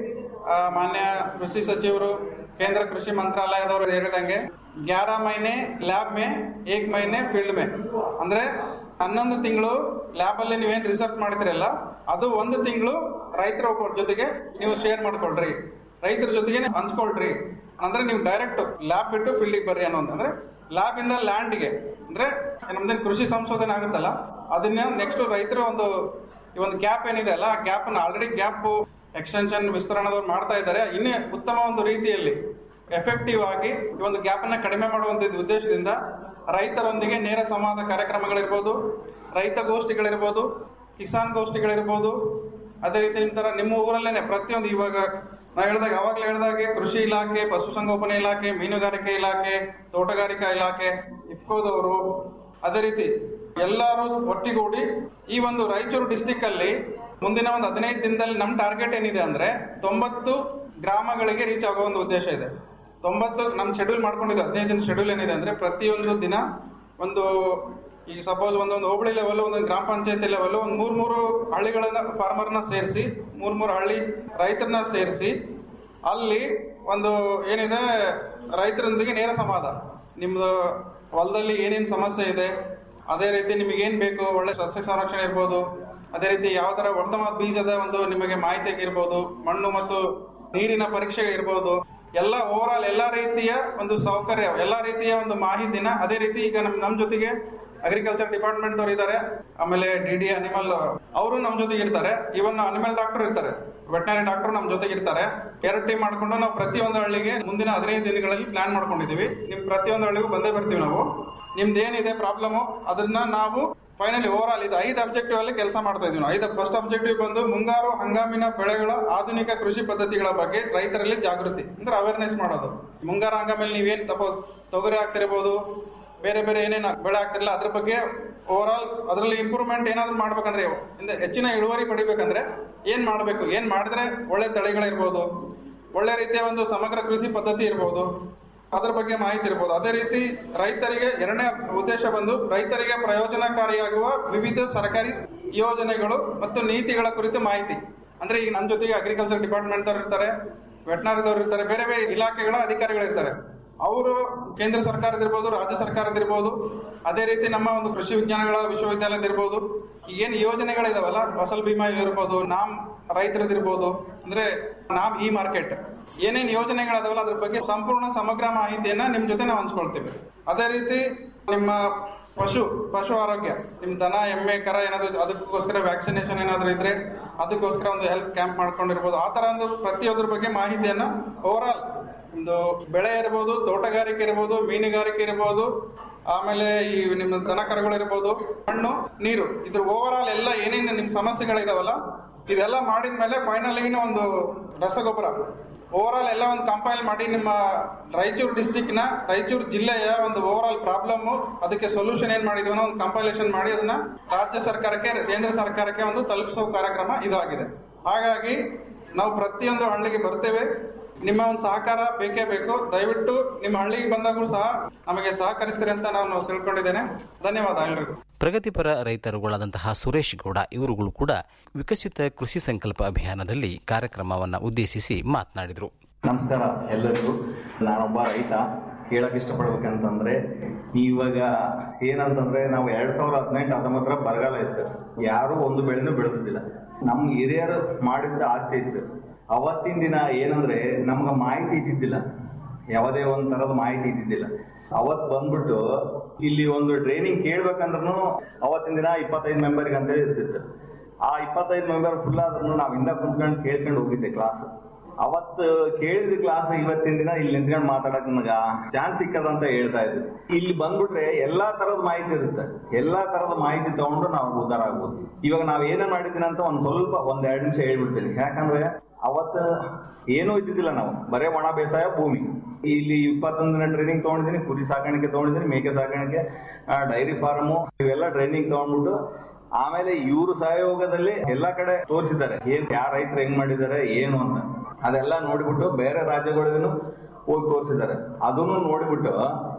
ಆ, ಮಾನ್ಯ ಕೃಷಿ ಸಚಿವರು ಕೇಂದ್ರ ಕೃಷಿ ಮಂತ್ರಾಲಯದವರು ಹೇಳಿದಂಗೆ ಗ್ಯಾರ ಮೈನೆ ಲ್ಯಾಬ್ ಮೇ ಏಕ್ ಮೈನೆ ಫೀಲ್ಡ್ ಮೇ ಅಂದ್ರೆ ಹನ್ನೊಂದು ತಿಂಗಳು ಲ್ಯಾಬ್ ಅಲ್ಲಿ ನೀವೇನ್ ರಿಸರ್ಚ್ ಮಾಡ್ತಿರಲ್ಲ ಅದು ಒಂದು ತಿಂಗಳು ರೈತರ ಜೊತೆಗೆ ನೀವು ಶೇರ್ ಮಾಡ್ಕೊಳ್ರಿ ರೈತರ ಜೊತೆಗೆ ನೀವು ಹಂಚ್ಕೊಳ್ರಿ ಅಂದ್ರೆ ನೀವು ಡೈರೆಕ್ಟ್ ಲ್ಯಾಬ್ ಬಿಟ್ಟು ಫೀಲ್ಡಿಗೆ ಬರ್ರಿ ಅನ್ನೋದು ಅಂದ್ರೆ ಲ್ಯಾಬ್ ಇಂದ ಲ್ಯಾಂಡ್ಗೆ ಅಂದ್ರೆ ನಮ್ದೇನು ಕೃಷಿ ಸಂಶೋಧನೆ ಆಗುತ್ತಲ್ಲ ಅದನ್ನ ನೆಕ್ಸ್ಟ್ ರೈತರ ಒಂದು ಈ ಒಂದು ಗ್ಯಾಪ್ ಏನಿದೆ ಅಲ್ಲ ಆ ಗ್ಯಾಪ್ ಆಲ್ರೆಡಿ ಗ್ಯಾಪ್ ಎಕ್ಸ್ಟೆನ್ಷನ್ ವಿಸ್ತರಣದವ್ರು ಮಾಡ್ತಾ ಇದ್ದಾರೆ ಇನ್ನೇ ಉತ್ತಮ ಒಂದು ರೀತಿಯಲ್ಲಿ ಎಫೆಕ್ಟಿವ್ ಆಗಿ ಈ ಒಂದು ಗ್ಯಾಪ್ ಅನ್ನ ಕಡಿಮೆ ಮಾಡುವಂತ ಉದ್ದೇಶದಿಂದ ರೈತರೊಂದಿಗೆ ನೇರ ಸಂವಾದ ಕಾರ್ಯಕ್ರಮಗಳಿರ್ಬೋದು ರೈತ ಗೋಷ್ಠಿಗಳಿರ್ಬೋದು ಕಿಸಾನ್ ಗೋಷ್ಠಿಗಳಿರ್ಬೋದು ಅದೇ ರೀತಿ ನಿಮ್ ತರ ನಿಮ್ಮ ಊರಲ್ಲೇನೆ ಪ್ರತಿಯೊಂದು ಇವಾಗ ನಾ ಹೇಳ್ದಾಗ ಅವಾಗ್ಲೇ ಹೇಳ್ದಾಗೆ ಕೃಷಿ ಇಲಾಖೆ ಪಶುಸಂಗೋಪನೆ ಇಲಾಖೆ ಮೀನುಗಾರಿಕೆ ಇಲಾಖೆ ತೋಟಗಾರಿಕಾ ಇಲಾಖೆ ಇಫ್ಕೋದವರು ಅದೇ ರೀತಿ ಎಲ್ಲರೂ ಒಟ್ಟಿಗೂಡಿ ಈ ಒಂದು ರಾಯಚೂರು ಡಿಸ್ಟಿಕ್ ಅಲ್ಲಿ ಮುಂದಿನ ಒಂದು ಹದಿನೈದು ದಿನದಲ್ಲಿ ನಮ್ಮ ಟಾರ್ಗೆಟ್ ಏನಿದೆ ಅಂದ್ರೆ ತೊಂಬತ್ತು ಗ್ರಾಮಗಳಿಗೆ ರೀಚ್ ಆಗೋ ಒಂದು ಉದ್ದೇಶ ಇದೆ ತೊಂಬತ್ತು ನಮ್ಮ ಶೆಡ್ಯೂಲ್ ಮಾಡ್ಕೊಂಡಿದ್ದು ಹದಿನೈದು ದಿನ ಶೆಡ್ಯೂಲ್ ಏನಿದೆ ಅಂದ್ರೆ ಪ್ರತಿಯೊಂದು ದಿನ ಒಂದು ಈಗ ಸಪೋಸ್ ಒಂದೊಂದು ಹೋಬಳಿ ಲೆವೆಲ್ ಒಂದೊಂದು ಗ್ರಾಮ ಪಂಚಾಯತಿ ಲೆವೆಲ್ ಒಂದು ಮೂರ್ ಮೂರು ಹಳ್ಳಿಗಳನ್ನ ಫಾರ್ಮರ್ನ ಸೇರಿಸಿ ಮೂರ್ ಮೂರು ಹಳ್ಳಿ ರೈತರನ್ನ ಸೇರಿಸಿ ಅಲ್ಲಿ ಒಂದು ಏನಿದೆ ರೈತರೊಂದಿಗೆ ನೇರ ಸಂವಾದ ನಿಮ್ದು ಹೊಲದಲ್ಲಿ ಏನೇನು ಸಮಸ್ಯೆ ಇದೆ ಅದೇ ರೀತಿ ನಿಮಗೆ ಏನ್ ಬೇಕು ಒಳ್ಳೆ ಸಸ್ಯ ಸಂರಕ್ಷಣೆ ಇರ್ಬೋದು ಅದೇ ರೀತಿ ಯಾವ ತರ ಉತ್ತಮ ಬೀಜದ ಒಂದು ನಿಮಗೆ ಮಾಹಿತಿ ಇರ್ಬೋದು ಮಣ್ಣು ಮತ್ತು ನೀರಿನ ಪರೀಕ್ಷೆ ಇರ್ಬೋದು ಎಲ್ಲ ಓವರ್ ಆಲ್ ಎಲ್ಲಾ ರೀತಿಯ ಒಂದು ಸೌಕರ್ಯ ಎಲ್ಲಾ ರೀತಿಯ ಒಂದು ಮಾಹಿತಿನ ಅದೇ ರೀತಿ ಈಗ ನಮ್ ನಮ್ ಜೊತೆಗೆ ಅಗ್ರಿಕಲ್ಚರ್ ಡಿಪಾರ್ಟ್ಮೆಂಟ್ ಅವ್ರು ಇದ್ದಾರೆ ಆಮೇಲೆ ಡಿ ಡಿ ಅನಿಮಲ್ ಅವರು ನಮ್ ಜೊತೆಗೆ ಇರ್ತಾರೆ ಇವನ್ ಅನಿಮಲ್ ಡಾಕ್ಟರ್ ಇರ್ತಾರೆ ವೆಟನರಿ ಡಾಕ್ಟರ್ ನಮ್ ಜೊತೆಗೆ ಇರ್ತಾರೆ ಎರಡು ಟೀಮ್ ಮಾಡ್ಕೊಂಡು ನಾವು ಪ್ರತಿಯೊಂದು ಹಳ್ಳಿಗೆ ಮುಂದಿನ ಹದಿನೈದು ದಿನಗಳಲ್ಲಿ ಪ್ಲಾನ್ ಮಾಡ್ಕೊಂಡಿದೀವಿ ನಿಮ್ ಪ್ರತಿಯೊಂದು ಹಳ್ಳಿಗೂ ಬಂದೇ ಬರ್ತೀವಿ ನಾವು ನಿಮ್ದು ಏನಿದೆ ಪ್ರಾಬ್ಲಮ್ ಅದನ್ನ ನಾವು ಫೈನಲಿ ಓವರ್ ಆಲ್ ಇದು ಐದು ಅಬ್ಜೆಕ್ಟಿವ್ ಅಲ್ಲಿ ಕೆಲಸ ಮಾಡ್ತಾ ಇದೀವಿ ನಾವು. ಐದು ಫಸ್ಟ್ ಅಬ್ಜೆಕ್ಟಿವ್ ಬಂದು ಮುಂಗಾರು ಹಂಗಾಮಿನ ಬೆಳೆಗಳ ಆಧುನಿಕ ಕೃಷಿ ಪದ್ಧತಿಗಳ ಬಗ್ಗೆ ರೈತರಲ್ಲಿ ಜಾಗೃತಿ ಅಂದ್ರೆ ಅವೇರ್ನೆಸ್ ಮಾಡೋದು ಮುಂಗಾರು ಹಂಗಾಮಲ್ಲಿ ನೀವೇನ್ ತಪೋ ತೊಗರಿ ಆಗ್ತಿರ್ಬೋದು ಬೇರೆ ಬೇರೆ ಏನೇನು ಬೆಳೆ ಆಗ್ತಿರಲ್ಲ ಅದ್ರ ಬಗ್ಗೆ ಓವರ್ ಆಲ್ ಅದರಲ್ಲಿ ಇಂಪ್ರೂವ್ಮೆಂಟ್ ಏನಾದ್ರು ಮಾಡ್ಬೇಕಂದ್ರೆ ಇಂದ ಹೆಚ್ಚಿನ ಇಳುವರಿ ಪಡಿಬೇಕಂದ್ರೆ ಏನ್ ಮಾಡಬೇಕು ಏನ್ ಮಾಡಿದ್ರೆ ಒಳ್ಳೆ ತಳಿಗಳಿರ್ಬೋದು ಒಳ್ಳೆ ರೀತಿಯ ಒಂದು ಸಮಗ್ರ ಕೃಷಿ ಪದ್ಧತಿ ಇರ್ಬೋದು ಅದ್ರ ಬಗ್ಗೆ ಮಾಹಿತಿ ಇರ್ಬೋದು ಅದೇ ರೀತಿ ರೈತರಿಗೆ ಎರಡನೇ ಉದ್ದೇಶ ಬಂದು ರೈತರಿಗೆ ಪ್ರಯೋಜನಕಾರಿಯಾಗುವ ವಿವಿಧ ಸರ್ಕಾರಿ ಯೋಜನೆಗಳು ಮತ್ತು ನೀತಿಗಳ ಕುರಿತು ಮಾಹಿತಿ ಅಂದ್ರೆ ಈಗ ನನ್ನ ಜೊತೆಗೆ ಅಗ್ರಿಕಲ್ಚರ್ ಡಿಪಾರ್ಟ್ಮೆಂಟ್ ದವ್ರು ಇರ್ತಾರೆ ವೆಟನರಿದವ್ರು ಇರ್ತಾರೆ ಬೇರೆ ಬೇರೆ ಇಲಾಖೆಗಳ ಅಧಿಕಾರಿಗಳು ಇರ್ತಾರೆ ಅವರು ಕೇಂದ್ರ ಸರ್ಕಾರದಿರ್ಬೋದು ರಾಜ್ಯ ಸರ್ಕಾರದಿರ್ಬೋದು ಅದೇ ರೀತಿ ನಮ್ಮ ಒಂದು ಕೃಷಿ ವಿಜ್ಞಾನಗಳ ವಿಶ್ವವಿದ್ಯಾಲಯದಿರ್ಬೋದು ಏನ್ ಯೋಜನೆಗಳಿದಾವಲ್ಲ ಫಸಲ್ ಬಿಮಾ ಇರ್ಬೋದು ನಾಮ್ ರೈತರದಿರ್ಬೋದು ಅಂದ್ರೆ ನಾಮ್ ಇ ಮಾರ್ಕೆಟ್ ಏನೇನ್ ಯೋಜನೆಗಳದಾವಲ್ಲ ಅದ್ರ ಬಗ್ಗೆ ಸಂಪೂರ್ಣ ಸಮಗ್ರ ಮಾಹಿತಿಯನ್ನ ನಿಮ್ ಜೊತೆ ನಾವು ಹಂಚ್ಕೊಳ್ತೀವಿ ಅದೇ ರೀತಿ ನಿಮ್ಮ ಪಶು ಪಶು ಆರೋಗ್ಯ ನಿಮ್ ದನ ಎಮ್ಮೆ ಕರ ಏನಾದ್ರು ಅದಕ್ಕೋಸ್ಕರ ವ್ಯಾಕ್ಸಿನೇಷನ್ ಏನಾದ್ರು ಇದ್ರೆ ಅದಕ್ಕೋಸ್ಕರ ಒಂದು ಹೆಲ್ತ್ ಕ್ಯಾಂಪ್ ಮಾಡ್ಕೊಂಡಿರ್ಬೋದು ಆ ತರ ಒಂದು ಪ್ರತಿಯೊಂದ್ರ ಬಗ್ಗೆ ಮಾಹಿತಿಯನ್ನ ಓವರ್ ಆಲ್ ಒಂದು ಬೆಳೆ ಇರ್ಬೋದು ತೋಟಗಾರಿಕೆ ಇರ್ಬೋದು ಮೀನುಗಾರಿಕೆ ಇರ್ಬೋದು ಆಮೇಲೆ ಈ ನಿಮ್ಮ ದನ ಕರುಗಳು ಇರ್ಬೋದು ಮಣ್ಣು ನೀರು ಇದ್ರ ಓವರ್ ಆಲ್ ಎಲ್ಲ ಏನೇನು ನಿಮ್ ಸಮಸ್ಯೆಗಳಿದಾವಲ್ಲ ಇದೆಲ್ಲ ಮಾಡಿದ್ಮೇಲೆ ಫೈನಲಿ ಒಂದು ರಸಗೊಬ್ಬರ ಓವರ್ ಆಲ್ ಎಲ್ಲ ಒಂದು ಕಂಪೈಲ್ ಮಾಡಿ ನಿಮ್ಮ ರಾಯಚೂರು ಡಿಸ್ಟಿಕ್ ನ ರಾಯಚೂರು ಜಿಲ್ಲೆಯ ಒಂದು ಓವರ್ ಆಲ್ ಪ್ರಾಬ್ಲಮ್ ಅದಕ್ಕೆ ಸೊಲ್ಯೂಷನ್ ಏನ್ ಮಾಡಿದ್ವಿ ಅನ್ನೋ ಒಂದು ಕಂಪೈಲೇಷನ್ ಮಾಡಿ ಅದನ್ನ ರಾಜ್ಯ ಸರ್ಕಾರಕ್ಕೆ ಕೇಂದ್ರ ಸರ್ಕಾರಕ್ಕೆ ಒಂದು ತಲುಪಿಸೋ ಕಾರ್ಯಕ್ರಮ ಇದಾಗಿದೆ ಹಾಗಾಗಿ ನಾವು ಪ್ರತಿಯೊಂದು ಹಳ್ಳಿಗೆ ಬರ್ತೇವೆ ನಿಮ್ಮ ಒಂದು ಸಹಕಾರ ಬೇಕೇ ಬೇಕು ದಯವಿಟ್ಟು ನಿಮ್ಮ ಹಳ್ಳಿಗೆ ಬಂದಾಗಲೂ ಸಹ ನಮಗೆ ಸಹಕರಿಸ್ತೀರಿ ಅಂತ ನಾನು ತಿಳ್ಕೊಂಡಿದ್ದೇನೆ ಧನ್ಯವಾದ ಎಲ್ರಿಗೂ ಪ್ರಗತಿಪರ ರೈತರುಗಳಾದಂತಹ ಸುರೇಶ್ ಗೌಡ ಇವರುಗಳು ಕೂಡ ವಿಕಸಿತ ಕೃಷಿ ಸಂಕಲ್ಪ ಅಭಿಯಾನದಲ್ಲಿ ಕಾರ್ಯಕ್ರಮವನ್ನು ಉದ್ದೇಶಿಸಿ ಮಾತನಾಡಿದರು ನಮಸ್ಕಾರ ಎಲ್ಲರಿಗೂ ನಾನೊಬ್ಬ ರೈತ ಕೇಳಕ್ ಇಷ್ಟಪಡ್ಬೇಕಂತಂದ್ರೆ ಇವಾಗ ಏನಂತಂದ್ರೆ ನಾವು ಎರಡ್ ಸಾವಿರದ ಹದಿನೆಂಟು ಹತ್ತೊಂಬತ್ತರ ಬರಗಾಲ ಇತ್ತು ಯಾರು ಒಂದು ಬೆಳೆನೂ ಬೆಳೆದಿಲ್ಲ ನಮ್ಮ ಹಿರಿಯರು ಮಾಡಿದ್ದ ಆಸ್ತಿ ಇತ್ತು ಅವತ್ತಿನ ದಿನ ಏನಂದ್ರೆ ನಮ್ಗೆ ಮಾಹಿತಿ ಇದ್ದಿದ್ದಿಲ್ಲ ಯಾವುದೇ ಒಂದ್ ತರದ ಮಾಹಿತಿ ಇದ್ದಿದ್ದಿಲ್ಲ ಅವತ್ ಬಂದ್ಬಿಟ್ಟು ಇಲ್ಲಿ ಒಂದು ಟ್ರೈನಿಂಗ್ ಕೇಳ್ಬೇಕಂದ್ರೂ ಅವತ್ತಿನ ದಿನ ಇಪ್ಪತ್ತೈದು ಮೆಂಬರ್ಗೆ ಅಂತೇಳಿ ಇರ್ತಿತ್ತು ಆ ಇಪ್ಪತ್ತೈದು ಮೆಂಬರ್ ಫುಲ್ ಆದ್ರೂ ನಾವ್ ಹಿಂದ ಕುಂತ್ಕೊಂಡು ಕೇಳ್ಕೊಂಡು ಹೋಗಿದ್ದೆ ಕ್ಲಾಸ್ ಅವತ್ತು ಕೇಳಿದ ಕ್ಲಾಸ್ ಇವತ್ತಿನ ದಿನ ಇಲ್ಲಿ ನಿಂತ್ಕೊಂಡು ಮಾತಾಡಕ್ ನನಗ ಚಾನ್ಸ್ ಸಿಕ್ಕದ ಅಂತ ಹೇಳ್ತಾ ಇದ್ರು ಇಲ್ಲಿ ಬಂದ್ಬಿಟ್ರೆ ಎಲ್ಲಾ ತರದ ಮಾಹಿತಿ ಇರುತ್ತೆ ಎಲ್ಲಾ ತರದ ಮಾಹಿತಿ ತಗೊಂಡು ನಾವು ಉದ್ಧಾರ ಆಗ್ಬೋದು ಇವಾಗ ನಾವ್ ಏನೇ ಮಾಡಿದ್ದೀನಿ ಅಂತ ಒಂದ್ ಸ್ವಲ್ಪ ಒಂದ್ ಎರಡು ನಿಮಿಷ ಹೇಳ್ಬಿಡ್ತೀನಿ ಯಾಕಂದ್ರೆ ಅವತ್ತು ಏನೂ ಇದ್ದಿದ್ದಿಲ್ಲ ನಾವು ಬರೇ ಒಣ ಬೇಸಾಯ ಭೂಮಿ ಇಲ್ಲಿ ಇಪ್ಪತ್ತೊಂದು ದಿನ ಟ್ರೈನಿಂಗ್ ತಗೊಂಡಿದ್ದೀನಿ ಕುರಿ ಸಾಕಾಣಿಕೆ ತಗೊಂಡಿದ್ದೀನಿ ಮೇಕೆ ಸಾಕಾಣಿಕೆ ಡೈರಿ ಫಾರ್ಮು ಇವೆಲ್ಲ ಟ್ರೈನಿಂಗ್ ತಗೊಂಡ್ಬಿಟ್ಟು ಆಮೇಲೆ ಇವರು ಸಹಯೋಗದಲ್ಲಿ ಎಲ್ಲಾ ಕಡೆ ತೋರಿಸಿದ್ದಾರೆ ಏನ್ ಯಾವ ರೈತರು ಹೆಂಗ್ ಮಾಡಿದ್ದಾರೆ ಏನು ಅಂತ ಅದೆಲ್ಲ ನೋಡಿಬಿಟ್ಟು ಬೇರೆ ರಾಜ್ಯಗಳಿಗೂ ಹೋಗಿ ತೋರಿಸಿದ್ದಾರೆ ಅದನ್ನು ನೋಡಿಬಿಟ್ಟು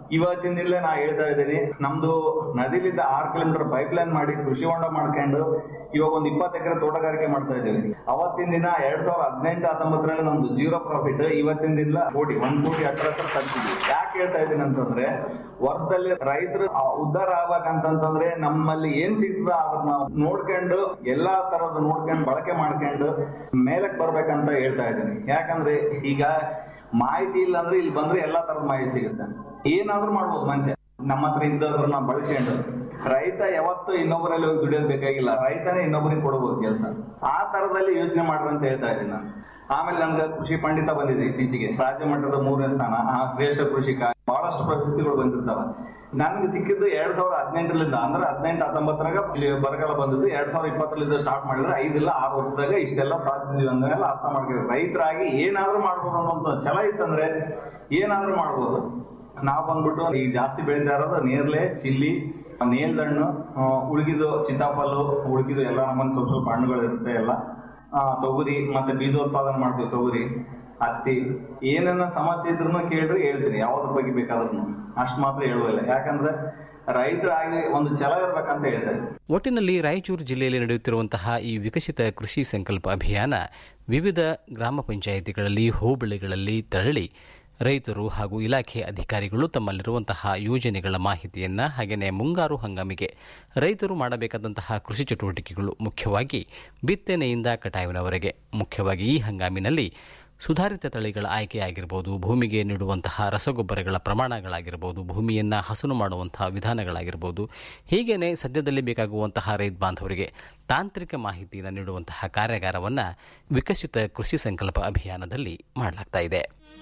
ಇವತ್ತಿನಿಂದಲೇ ನಾ ಹೇಳ್ತಾ ಇದ್ದೀನಿ ನಮ್ದು ನದಿಲಿಂದ ಆರು ಕಿಲೋಮೀಟರ್ ಪೈಪ್ ಲೈನ್ ಮಾಡಿ ಕೃಷಿ ಹೊಂಡ ಮಾಡ್ಕೊಂಡು ಇವಾಗ ಒಂದು ಇಪ್ಪತ್ತು ಎಕರೆ ತೋಟಗಾರಿಕೆ ಮಾಡ್ತಾ ಇದ್ದೀವಿ ಅವತ್ತಿನ ದಿನ ಎರಡ್ ಸಾವಿರದ ಹದಿನೆಂಟು ಹತ್ತೊಂಬತ್ತರಲ್ಲಿ ನಮ್ದು ಜೀರೋ ಪ್ರಾಫಿಟ್ ಇವತ್ತಿನ ದಿನ ಕೋಟಿ ಒಂದ್ ಕೋಟಿ ಹತ್ರ ಹತ್ರ ತಲುಪಿದ್ವಿ ಯಾಕೆ ಹೇಳ್ತಾ ಇದ್ದೀನಿ ಅಂತಂದ್ರೆ ವರ್ಷದಲ್ಲಿ ರೈತರು ಉದ್ಧಾರ ಆಗ್ಬೇಕಂತಂದ್ರೆ ನಮ್ಮಲ್ಲಿ ಏನ್ ಸಿಗ್ತದ ಅದನ್ನ ನಾವು ನೋಡ್ಕೊಂಡು ಎಲ್ಲಾ ತರದ ನೋಡ್ಕೊಂಡು ಬಳಕೆ ಮಾಡ್ಕೊಂಡು ಮೇಲಕ್ಕೆ ಬರ್ಬೇಕಂತ ಹೇಳ್ತಾ ಇದ್ದೀನಿ ಯಾಕಂದ್ರೆ ಈಗ ಮಾಹಿತಿ ಇಲ್ಲ ಅಂದ್ರೆ ಇಲ್ಲಿ ಬಂದ್ರೆ ಎಲ್ಲಾ ತರದ ಮಾಹಿತಿ ಸಿಗುತ್ತೆ ಏನಾದ್ರೂ ಮಾಡ್ಬೋದು ಮನುಷ್ಯ ನಮ್ಮ ಹತ್ರ ಇದ್ದದ್ರ ನಾವು ಬಳಸ್ಕೊಂಡು ರೈತ ಯಾವತ್ತು ಇನ್ನೊಬ್ಬರಲ್ಲಿ ಹೋಗಿ ದುಡಿಯೋದು ಬೇಕಾಗಿಲ್ಲ ರೈತನೇ ಇನ್ನೊಬ್ಬರಿಗೆ ಕೊಡಬಹುದು ಕೆಲಸ ಆ ತರದಲ್ಲಿ ಯೋಚನೆ ಮಾಡ್ರಿ ಅಂತ ಹೇಳ್ತಾ ಇದ್ದೀನಿ ನಾನು ಆಮೇಲೆ ನಮ್ಗೆ ಕೃಷಿ ಪಂಡಿತ ಬಂದಿದೆ ಇತ್ತೀಚೆಗೆ ರಾಜ್ಯ ಮಟ್ಟದ ಮೂರನೇ ಸ್ಥಾನ ಆ ಶ್ರೇಷ್ಠ ಕೃಷಿಕ ಬಹಳಷ್ಟು ಪ್ರಶಸ್ತಿಗಳು ಬಂದಿರ್ತಾವ ನನ್ಗೆ ಸಿಕ್ಕಿದ್ದು ಎರಡ್ ಸಾವಿರದ ಹದಿನೆಂಟರಿಂದ ಅಂದ್ರೆ ಹದಿನೆಂಟು ಹತ್ತೊಂಬತ್ತರಾಗ ಇಲ್ಲಿ ಬರಗಾಲ ಬಂದಿದ್ದು ಎರಡ್ ಸಾವಿರದ ಇಪ್ಪತ್ತರಿಂದ ಸ್ಟಾರ್ಟ್ ಮಾಡಿದ್ರೆ ಐದಿಲ್ಲ ಆರು ವರ್ಷದಾಗ ಇಷ್ಟೆಲ್ಲ ಸಾಧಿಸಿದ್ವಿ ಅಂದಮೇಲೆ ಅರ್ಥ ಮಾಡ್ತೀವಿ ರೈತರಾಗಿ ಏನಾದ್ರೂ ಮಾಡ್ಬೋದು ಅನ್ನೋ ಛಲ ಇತ್ತಂದ್ರೆ ಏನಾದ್ರೂ ಮಾಡ್ಬೋದು ನಾವು ಬಂದ್ಬಿಟ್ಟು ಈಗ ಜಾಸ್ತಿ ಬೆಳೀತಾ ಇರೋದು ನೇರ್ಲೆ ಚಿಲ್ಲಿ ನೇಲ್ದಣ್ಣು ಉಳುಗಿದು ಚಿತ್ತಾಫಲು ಉಳುಗಿದು ಎಲ್ಲ ನಮ್ಮಲ್ಲಿ ಸ್ವಲ್ಪ ಸ್ವಲ್ಪ ಹಣ್ಣುಗಳು ಇರುತ್ತೆ ಎಲ್ಲ ಆ, ತೊಗರಿ ಮತ್ತೆ ಬೀಜೋತ್ಪಾದನೆ ಮಾಡ್ತೀವಿ ತೊಗರಿ ಹತ್ತಿ ಏನೇನ ಸಮಸ್ಯೆ ಇದ್ರು ಕೇಳ್ರಿ ಹೇಳ್ತೀನಿ ಯಾವ್ದ್ರ ಬಗ್ಗೆ ಬೇಕಾದ್ರೂ ಅಷ್ಟು ಮಾತ್ರ ಹೇಳುವಿಲ್ಲ ಯಾಕಂದ್ರೆ ರೈತರಾಗಿ ಒಂದು ಛಲ ಇರ್ಬೇಕಂತ ಹೇಳ್ತಾರೆ ಒಟ್ಟಿನಲ್ಲಿ ರಾಯಚೂರು ಜಿಲ್ಲೆಯಲ್ಲಿ ನಡೆಯುತ್ತಿರುವಂತಹ ಈ ವಿಕಸಿತ ಕೃಷಿ ಸಂಕಲ್ಪ ಅಭಿಯಾನ ವಿವಿಧ ಗ್ರಾಮ ಪಂಚಾಯಿತಿಗಳಲ್ಲಿ ಹೋಬಳಿಗಳಲ್ಲಿ ತೆರಳಿ ರೈತರು ಹಾಗೂ ಇಲಾಖೆ ಅಧಿಕಾರಿಗಳು ತಮ್ಮಲ್ಲಿರುವಂತಹ ಯೋಜನೆಗಳ ಮಾಹಿತಿಯನ್ನ ಹಾಗೆಯೇ ಮುಂಗಾರು ಹಂಗಾಮಿಗೆ ರೈತರು ಮಾಡಬೇಕಾದಂತಹ ಕೃಷಿ ಚಟುವಟಿಕೆಗಳು ಮುಖ್ಯವಾಗಿ ಬಿತ್ತನೆಯಿಂದ ಕಟಾವಿನವರೆಗೆ ಮುಖ್ಯವಾಗಿ ಈ ಹಂಗಾಮಿನಲ್ಲಿ ಸುಧಾರಿತ ತಳಿಗಳ ಆಯ್ಕೆಯಾಗಿರ್ಬೋದು ಭೂಮಿಗೆ ನೀಡುವಂತಹ ರಸಗೊಬ್ಬರಗಳ ಪ್ರಮಾಣಗಳಾಗಿರ್ಬೋದು ಭೂಮಿಯನ್ನು ಹಸನು ಮಾಡುವಂತಹ ವಿಧಾನಗಳಾಗಿರ್ಬೋದು ಹೀಗೇನೆ ಸದ್ಯದಲ್ಲಿ ಬೇಕಾಗುವಂತಹ ರೈತ ಬಾಂಧವರಿಗೆ ತಾಂತ್ರಿಕ ಮಾಹಿತಿಯನ್ನು ನೀಡುವಂತಹ ಕಾರ್ಯಾಗಾರವನ್ನು ವಿಕಸಿತ ಕೃಷಿ ಸಂಕಲ್ಪ ಅಭಿಯಾನದಲ್ಲಿ ಮಾಡಲಾಗ್ತಾ ಇದೆ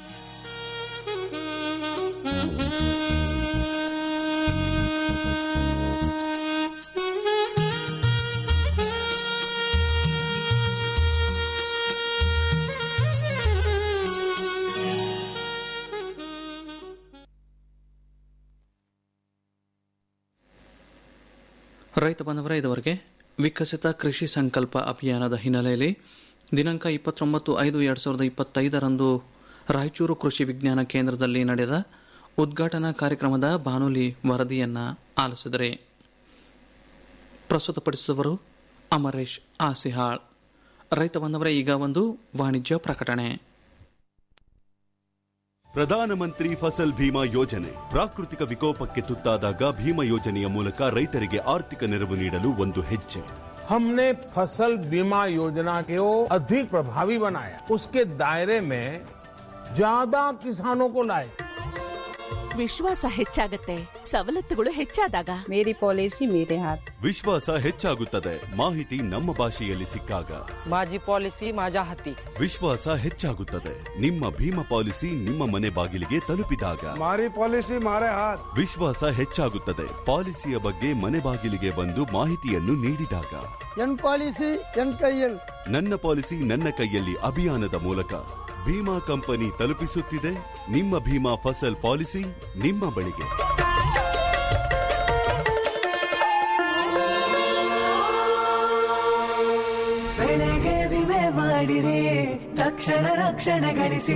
ರೈತ ಬಾಂಧವರ ಇದುವರೆಗೆ ವಿಕಸಿತ ಕೃಷಿ ಸಂಕಲ್ಪ ಅಭಿಯಾನದ ಹಿನ್ನೆಲೆಯಲ್ಲಿ ದಿನಾಂಕ ಇಪ್ಪತ್ತೊಂಬತ್ತು ಐದು ಎರಡು ಸಾವಿರದ ಇಪ್ಪತ್ತೈದರಂದು ರಾಯಚೂರು ಕೃಷಿ ವಿಜ್ಞಾನ ಕೇಂದ್ರದಲ್ಲಿ ನಡೆದ ಉದ್ಘಾಟನಾ ಕಾರ್ಯಕ್ರಮದ ಬಾನುಲಿ ವರದಿಯನ್ನು ಆಲಿಸಿದರೆ ಪ್ರಸ್ತುತಪಡಿಸಿದವರು ಅಮರೇಶ್ ಆಸಿಹಾಳ್ ರೈತ ಬಾಂಧವರ ಈಗ ಒಂದು ವಾಣಿಜ್ಯ ಪ್ರಕಟಣೆ ಪ್ರಧಾನಮಂತ್ರಿ ಫಸಲ್ ಭೀಮಾ ಯೋಜನೆ ಪ್ರಾಕೃತಿಕ ವಿಕೋಪಕ್ಕೆ ತುತ್ತಾದಾಗ ಭೀಮಾ ಯೋಜನೆಯ ಮೂಲಕ ರೈತರಿಗೆ ಆರ್ಥಿಕ ನೆರವು ನೀಡಲು ಒಂದು ಹೆಜ್ಜೆ हमने फसल बीमा योजना को अधिक प्रभावी बनाया उसके दायरे में ज्यादा किसानों को लाए ವಿಶ್ವಾಸ ಹೆಚ್ಚಾಗತ್ತೆ ಸವಲತ್ತುಗಳು ಹೆಚ್ಚಾದಾಗ ಮೇರಿ ಪಾಲಿಸಿ ಮೇರೆ ಹಾತ್ ವಿಶ್ವಾಸ ಹೆಚ್ಚಾಗುತ್ತದೆ ಮಾಹಿತಿ ನಮ್ಮ ಭಾಷೆಯಲ್ಲಿ ಸಿಕ್ಕಾಗ माझी पॉलिसी माझ्या हाती ವಿಶ್ವಾಸ ಹೆಚ್ಚಾಗುತ್ತದೆ ನಿಮ್ಮ ಭೀಮಾ ಪಾಲಿಸಿ ನಿಮ್ಮ ಮನೆ ಬಾಗಿಲಿಗೆ ತಲುಪಿದಾಗ ಮಾರಿ ಪಾಲಿಸಿ ಮಾರೆ ಹಾತ್ ವಿಶ್ವಾಸ ಹೆಚ್ಚಾಗುತ್ತದೆ ಪಾಲಿಸಿಯ ಬಗ್ಗೆ ಮನೆ ಬಾಗಿಲಿಗೆ ಬಂದು ಮಾಹಿತಿಯನ್ನು ನೀಡಿದಾಗ ಎನ್ ಪಾಲಿಸಿ ಎನ್ ಕೈಯಲ್ ನನ್ನ ಪಾಲಿಸಿ ನನ್ನ ಕೈಯಲ್ಲಿ ಅಭಿಯಾನದ ಮೂಲಕ ಭೀಮಾ ಕಂಪನಿ ತಲುಪಿಸುತ್ತಿದೆ ನಿಮ್ಮ ಭೀಮಾ ಫಸಲ್ ಪಾಲಿಸಿ ನಿಮ್ಮ ಬಳಿಗೆ ಬೆಳೆಗೆ ವಿಮೆ ಮಾಡಿರಿ ತಕ್ಷಣ ರಕ್ಷಣೆ ಗಳಿಸಿ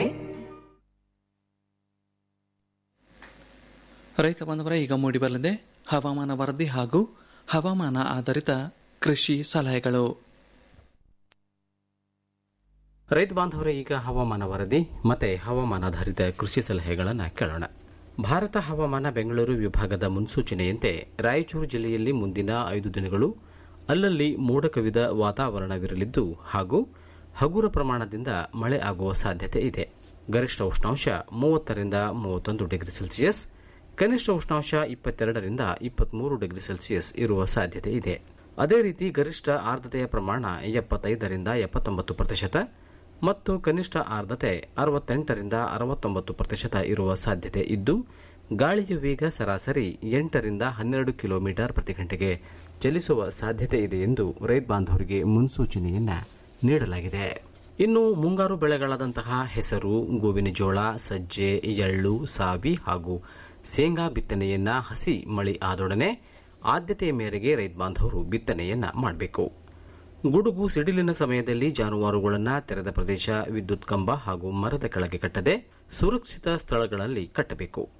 ರೈತ ಬಾಂಧವರ ಈಗ ಮೂಡಿಬರಲಿದೆ ಹವಾಮಾನ ವರದಿ ಹಾಗೂ ಹವಾಮಾನ ಆಧಾರಿತ ಕೃಷಿ ಸಲಹೆಗಳು ರೈತ ಬಾಂಧವರೇ ಈಗ ಹವಾಮಾನ ವರದಿ ಮತ್ತೆ ಹವಾಮಾನಾಧಾರಿತ ಕೃಷಿ ಸಲಹೆಗಳನ್ನು ಕೇಳೋಣ ಭಾರತ ಹವಾಮಾನ ಬೆಂಗಳೂರು ವಿಭಾಗದ ಮುನ್ಸೂಚನೆಯಂತೆ ರಾಯಚೂರು ಜಿಲ್ಲೆಯಲ್ಲಿ ಮುಂದಿನ ಐದು ದಿನಗಳು ಅಲ್ಲಲ್ಲಿ ಮೋಡ ಕವಿದ ವಾತಾವರಣವಿರಲಿದ್ದು ಹಾಗೂ ಹಗುರ ಪ್ರಮಾಣದಿಂದ ಮಳೆ ಆಗುವ ಸಾಧ್ಯತೆ ಇದೆ ಗರಿಷ್ಠ ಉಷ್ಣಾಂಶ ಮೂವತ್ತರಿಂದ ಮೂವತ್ತೊಂದು ಡಿಗ್ರಿ ಸೆಲ್ಸಿಯಸ್ ಕನಿಷ್ಠ ಉಷ್ಣಾಂಶ ಇಪ್ಪತ್ತೆರಡರಿಂದ ಇಪ್ಪತ್ಮೂರು ಡಿಗ್ರಿ ಸೆಲ್ಸಿಯಸ್ ಇರುವ ಸಾಧ್ಯತೆ ಇದೆ ಅದೇ ರೀತಿ ಗರಿಷ್ಠ ಆರ್ದ್ರತೆಯ ಪ್ರಮಾಣ ಎಪ್ಪತ್ತೈದರಿಂದ ಎಪ್ಪತ್ತೊಂಬತ್ತು ಪ್ರತಿಶತ ಮತ್ತು ಕನಿಷ್ಠ ಆರ್ದ್ರತೆ ಅರವತ್ತೆಂಟರಿಂದ ಅರವತ್ತೊಂಬತ್ತು ಪ್ರತಿಶತ ಇರುವ ಸಾಧ್ಯತೆ ಇದ್ದು ಗಾಳಿಯ ವೇಗ ಸರಾಸರಿ ಎಂಟರಿಂದ ಹನ್ನೆರಡು ಕಿಲೋಮೀಟರ್ ಪ್ರತಿ ಗಂಟೆಗೆ ಚಲಿಸುವ ಸಾಧ್ಯತೆ ಇದೆ ಎಂದು ರೈತ ಬಾಂಧವರಿಗೆ ಮುನ್ಸೂಚನೆಯನ್ನ ನೀಡಲಾಗಿದೆ ಇನ್ನು ಮುಂಗಾರು ಬೆಳೆಗಳಾದಂತಹ ಹೆಸರು ಗೋವಿನ ಜೋಳ ಸಜ್ಜೆ ಎಳ್ಳು ಸಾವಿ ಹಾಗೂ ಶೇಂಗಾ ಬಿತ್ತನೆಯನ್ನ ಹಸಿ ಮಳಿ ಆದೊಡನೆ ಆದ್ಯತೆಯ ಮೇರೆಗೆ ರೈತ ಬಾಂಧವರು ಬಿತ್ತನೆಯನ್ನ ಮಾಡಬೇಕು ಗುಡುಗು ಸಿಡಿಲಿನ ಸಮಯದಲ್ಲಿ ಜಾನುವಾರುಗಳನ್ನು ತೆರೆದ ಪ್ರದೇಶ ವಿದ್ಯುತ್ ಕಂಬ ಹಾಗೂ ಮರದ ಕೆಳಗೆ ಕಟ್ಟದೆ ಸುರಕ್ಷಿತ ಸ್ಥಳಗಳಲ್ಲಿ ಕಟ್ಟಬೇಕು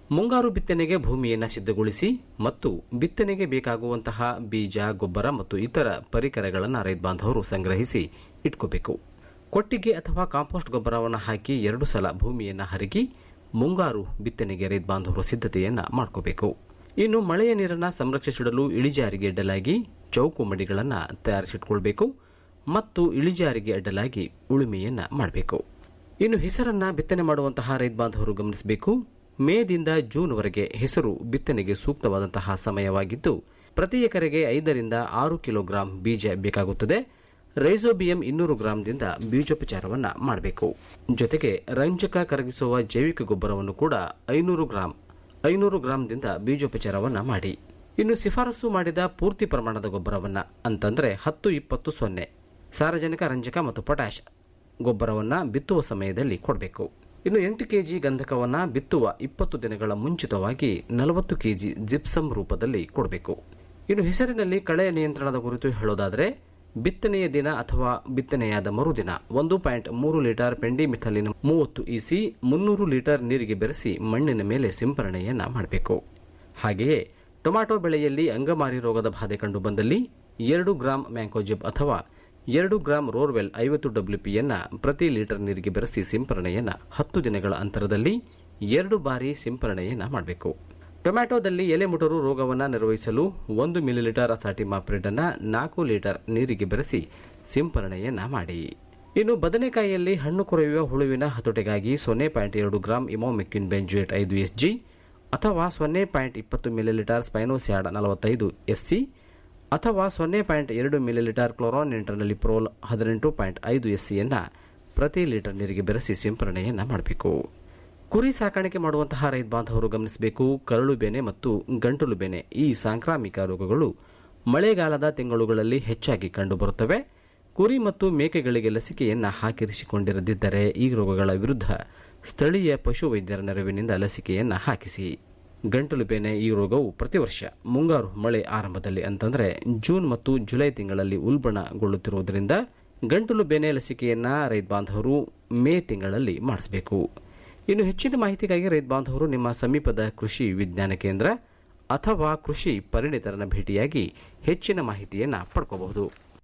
ಮುಂಗಾರು ಬಿತ್ತನೆಗೆ ಭೂಮಿಯನ್ನು ಸಿದ್ಧಗೊಳಿಸಿ ಮತ್ತು ಬಿತ್ತನೆಗೆ ಬೇಕಾಗುವಂತಹ ಬೀಜ ಗೊಬ್ಬರ ಮತ್ತು ಇತರ ಪರಿಕರಗಳನ್ನು ರೈತ ಬಾಂಧವರು ಸಂಗ್ರಹಿಸಿ ಇಟ್ಕೋಬೇಕು ಕೊಟ್ಟಿಗೆ ಅಥವಾ ಕಾಂಪೋಸ್ಟ್ ಗೊಬ್ಬರವನ್ನು ಹಾಕಿ ಎರಡು ಸಲ ಭೂಮಿಯನ್ನು ಹರಗಿ ಮುಂಗಾರು ಬಿತ್ತನೆಗೆ ರೈತ ಬಾಂಧವರು ಸಿದ್ಧತೆಯನ್ನು ಮಾಡ್ಕೋಬೇಕು ಇನ್ನು ಮಳೆಯ ನೀರನ್ನು ಸಂರಕ್ಷಿಸಿಡಲು ಇಳಿಜಾರಿಗೆ ಅಡ್ಡಲಾಗಿ ಚೌಕು ಮಡಿಗಳನ್ನು ತಯಾರಿಸಿಟ್ಕೊಳ್ಬೇಕು ಮತ್ತು ಇಳಿಜಾರಿಗೆ ಅಡ್ಡಲಾಗಿ ಉಳುಮೆಯನ್ನು ಮಾಡಬೇಕು ಇನ್ನು ಹೆಸರನ್ನ ಬಿತ್ತನೆ ಮಾಡುವಂತಹ ರೈತ ಬಾಂಧವರು ಗಮನಿಸಬೇಕು ಮೇದಿಂದ ಜೂನ್ವರೆಗೆ ಹೆಸರು ಬಿತ್ತನೆಗೆ ಸೂಕ್ತವಾದಂತಹ ಸಮಯವಾಗಿದ್ದು ಪ್ರತಿ ಎಕರೆಗೆ ಐದರಿಂದ ಆರು ಕಿಲೋಗ್ರಾಂ ಬೀಜ ಬೇಕಾಗುತ್ತದೆ ರೈಸೋಬಿಯಂ ಇನ್ನೂರು ಗ್ರಾಂದಿಂದ ಬೀಜೋಪಚಾರವನ್ನ ಮಾಡಬೇಕು ಜೊತೆಗೆ ರಂಜಕ ಕರಗಿಸುವ ಜೈವಿಕ ಗೊಬ್ಬರವನ್ನು ಕೂಡ ಐನೂರು ಗ್ರಾಂ ಐನೂರು ಗ್ರಾಂದಿಂದ ಬೀಜೋಪಚಾರವನ್ನ ಮಾಡಿ ಇನ್ನು ಶಿಫಾರಸು ಮಾಡಿದ ಪೂರ್ತಿ ಪ್ರಮಾಣದ ಗೊಬ್ಬರವನ್ನ ಅಂತಂದ್ರೆ ಹತ್ತು ಇಪ್ಪತ್ತು ಸೊನ್ನೆ ಸಾರಜನಕ ರಂಜಕ ಮತ್ತು ಪೊಟ್ಯಾಶ್ ಗೊಬ್ಬರವನ್ನ ಬಿತ್ತುವ ಸಮಯದಲ್ಲಿ ಕೊಡಬೇಕು ಇನ್ನು ಎಂಟು ಕೆಜಿ ಗಂಧಕವನ್ನ ಬಿತ್ತುವ ಇಪ್ಪತ್ತು ದಿನಗಳ ಮುಂಚಿತವಾಗಿ ನಲವತ್ತು ಕೆಜಿ ಜಿಪ್ಸಮ್ ರೂಪದಲ್ಲಿ ಕೊಡಬೇಕು ಇನ್ನು ಹೆಸರಿನಲ್ಲಿ ಕಳೆಯ ನಿಯಂತ್ರಣದ ಕುರಿತು ಹೇಳೋದಾದರೆ ಬಿತ್ತನೆಯ ದಿನ ಅಥವಾ ಬಿತ್ತನೆಯಾದ ಮರುದಿನ ಒಂದು ಪಾಯಿಂಟ್ ಮೂರು ಲೀಟರ್ ಪೆಂಡಿಮಿಥಲಿನ ಮೂವತ್ತು ಇಸಿ ಮುನ್ನೂರು ಲೀಟರ್ ನೀರಿಗೆ ಬೆರೆಸಿ ಮಣ್ಣಿನ ಮೇಲೆ ಸಿಂಪರಣೆಯನ್ನ ಮಾಡಬೇಕು ಹಾಗೆಯೇ ಟೊಮ್ಯಾಟೊ ಬೆಳೆಯಲ್ಲಿ ಅಂಗಮಾರಿ ರೋಗದ ಬಾಧೆ ಕಂಡು ಬಂದಲ್ಲಿ ಎರಡು ಗ್ರಾಂ ಮ್ಯಾಂಕೋಜಿಬ್ ಅಥವಾ ಎರಡು ಗ್ರಾಂ ರೋರ್ವೆಲ್ ಐವತ್ತು ಡಬ್ಲ್ಯೂಪಿಯನ್ನ ಪ್ರತಿ ಲೀಟರ್ ನೀರಿಗೆ ಬೆರೆಸಿ ಸಿಂಪರಣೆಯನ್ನ ಹತ್ತು ದಿನಗಳ ಅಂತರದಲ್ಲಿ ಎರಡು ಬಾರಿ ಸಿಂಪರಣೆಯನ್ನ ಮಾಡಬೇಕು ಟೊಮ್ಯಾಟೊದಲ್ಲಿ ಎಲೆ ಮುಟರು ರೋಗವನ್ನು ನಿರ್ವಹಿಸಲು ಒಂದು ಮಿಲಿಲೀಟರ್ ಅಸಾಟಿಮಾಪ್ರಿಡ್ ಅನ್ನ ನಾಲ್ಕು ಲೀಟರ್ ನೀರಿಗೆ ಬೆರೆಸಿ ಸಿಂಪರಣೆಯನ್ನ ಮಾಡಿ ಇನ್ನು ಬದನೆಕಾಯಿಯಲ್ಲಿ ಹಣ್ಣು ಕೊರೆಯುವ ಹುಳುವಿನ ಹತೋಟಿಗಾಗಿ ಸೊನ್ನೆ ಪಾಯಿಂಟ್ ಎರಡು ಗ್ರಾಂ ಇಮೋಮೆಕ್ಯುನ್ ಬೆಂಜುಯೇಟ್ ಐದು ಎಸ್ಜಿ ಅಥವಾ ಸೊನ್ನೆ ಪಾಯಿಂಟ್ ಇಪ್ಪತ್ತು ಮಿಲಿಲೀಟರ್ ಸ್ಪೈನೋಸ್ಯಾಡ್ ನಲವತ್ತೈದು ಎಸ್ಸಿ ಅಥವಾ ಸೊನ್ನೆ ಪಾಯಿಂಟ್ ಎರಡು ಮಿಲಿಲೀಟರ್ ಕ್ಲೋರಾನ್ ಇಂಟರ್ನಲ್ಲಿ ಪ್ರೋಲ್ ಹದಿನೆಂಟು ಪಾಯಿಂಟ್ ಐದು ಎಸ್ಸಿಯನ್ನು ಪ್ರತಿ ಲೀಟರ್ ನೀರಿಗೆ ಬೆರೆಸಿ ಸಿಂಪರಣೆಯನ್ನ ಮಾಡಬೇಕು ಕುರಿ ಸಾಕಾಣಿಕೆ ಮಾಡುವಂತಹ ರೈತ ಬಾಂಧವರು ಗಮನಿಸಬೇಕು ಕರಳು ಬೇನೆ ಮತ್ತು ಗಂಟಲು ಬೇನೆ ಈ ಸಾಂಕ್ರಾಮಿಕ ರೋಗಗಳು ಮಳೆಗಾಲದ ತಿಂಗಳುಗಳಲ್ಲಿ ಹೆಚ್ಚಾಗಿ ಕಂಡುಬರುತ್ತವೆ ಕುರಿ ಮತ್ತು ಮೇಕೆಗಳಿಗೆ ಲಸಿಕೆಯನ್ನ ಹಾಕಿರಿಸಿಕೊಂಡಿರದಿದ್ದರೆ ಈ ರೋಗಗಳ ವಿರುದ್ಧ ಸ್ಥಳೀಯ ಪಶುವೈದ್ಯರ ನೆರವಿನಿಂದ ಲಸಿಕೆಯನ್ನ ಹಾಕಿಸಿ ಗಂಟಲು ಬೇನೆ ಈ ರೋಗವು ಪ್ರತಿ ವರ್ಷ ಮುಂಗಾರು ಮಳೆ ಆರಂಭದಲ್ಲಿ ಅಂತಂದ್ರೆ ಜೂನ್ ಮತ್ತು ಜುಲೈ ತಿಂಗಳಲ್ಲಿ ಉಲ್ಬಣಗೊಳ್ಳುತ್ತಿರುವುದರಿಂದ ಗಂಟಲು ಬೇನೆ ಲಸಿಕೆಯನ್ನ ರೈತ ಬಾಂಧವರು ಮೇ ತಿಂಗಳಲ್ಲಿ ಮಾಡಿಸಬೇಕು ಇನ್ನು ಹೆಚ್ಚಿನ ಮಾಹಿತಿಗಾಗಿ ರೈತ ಬಾಂಧವರು ನಿಮ್ಮ ಸಮೀಪದ ಕೃಷಿ ವಿಜ್ಞಾನ ಕೇಂದ್ರ ಅಥವಾ ಕೃಷಿ ಪರಿಣಿತರನ್ನ ಭೇಟಿಯಾಗಿ ಹೆಚ್ಚಿನ ಮಾಹಿತಿಯನ್ನ ಪಡ್ಕೋಬಹುದು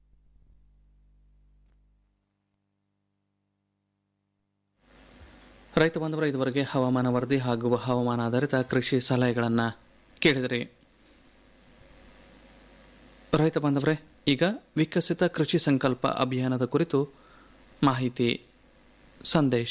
ರೈತ ಬಾಂಧವರ ಇದುವರೆಗೆ ಹವಾಮಾನ ವರದಿ ಹಾಗೂ ಹವಾಮಾನ ಆಧಾರಿತ ಕೃಷಿ ಸಲಹೆಗಳನ್ನು ಕೇಳಿದಿರಿ ರೈತ ಬಾಂಧವರೇ ಈಗ ವಿಕಸಿತ ಕೃಷಿ ಸಂಕಲ್ಪ ಅಭಿಯಾನದ ಕುರಿತು ಮಾಹಿತಿ ಸಂದೇಶ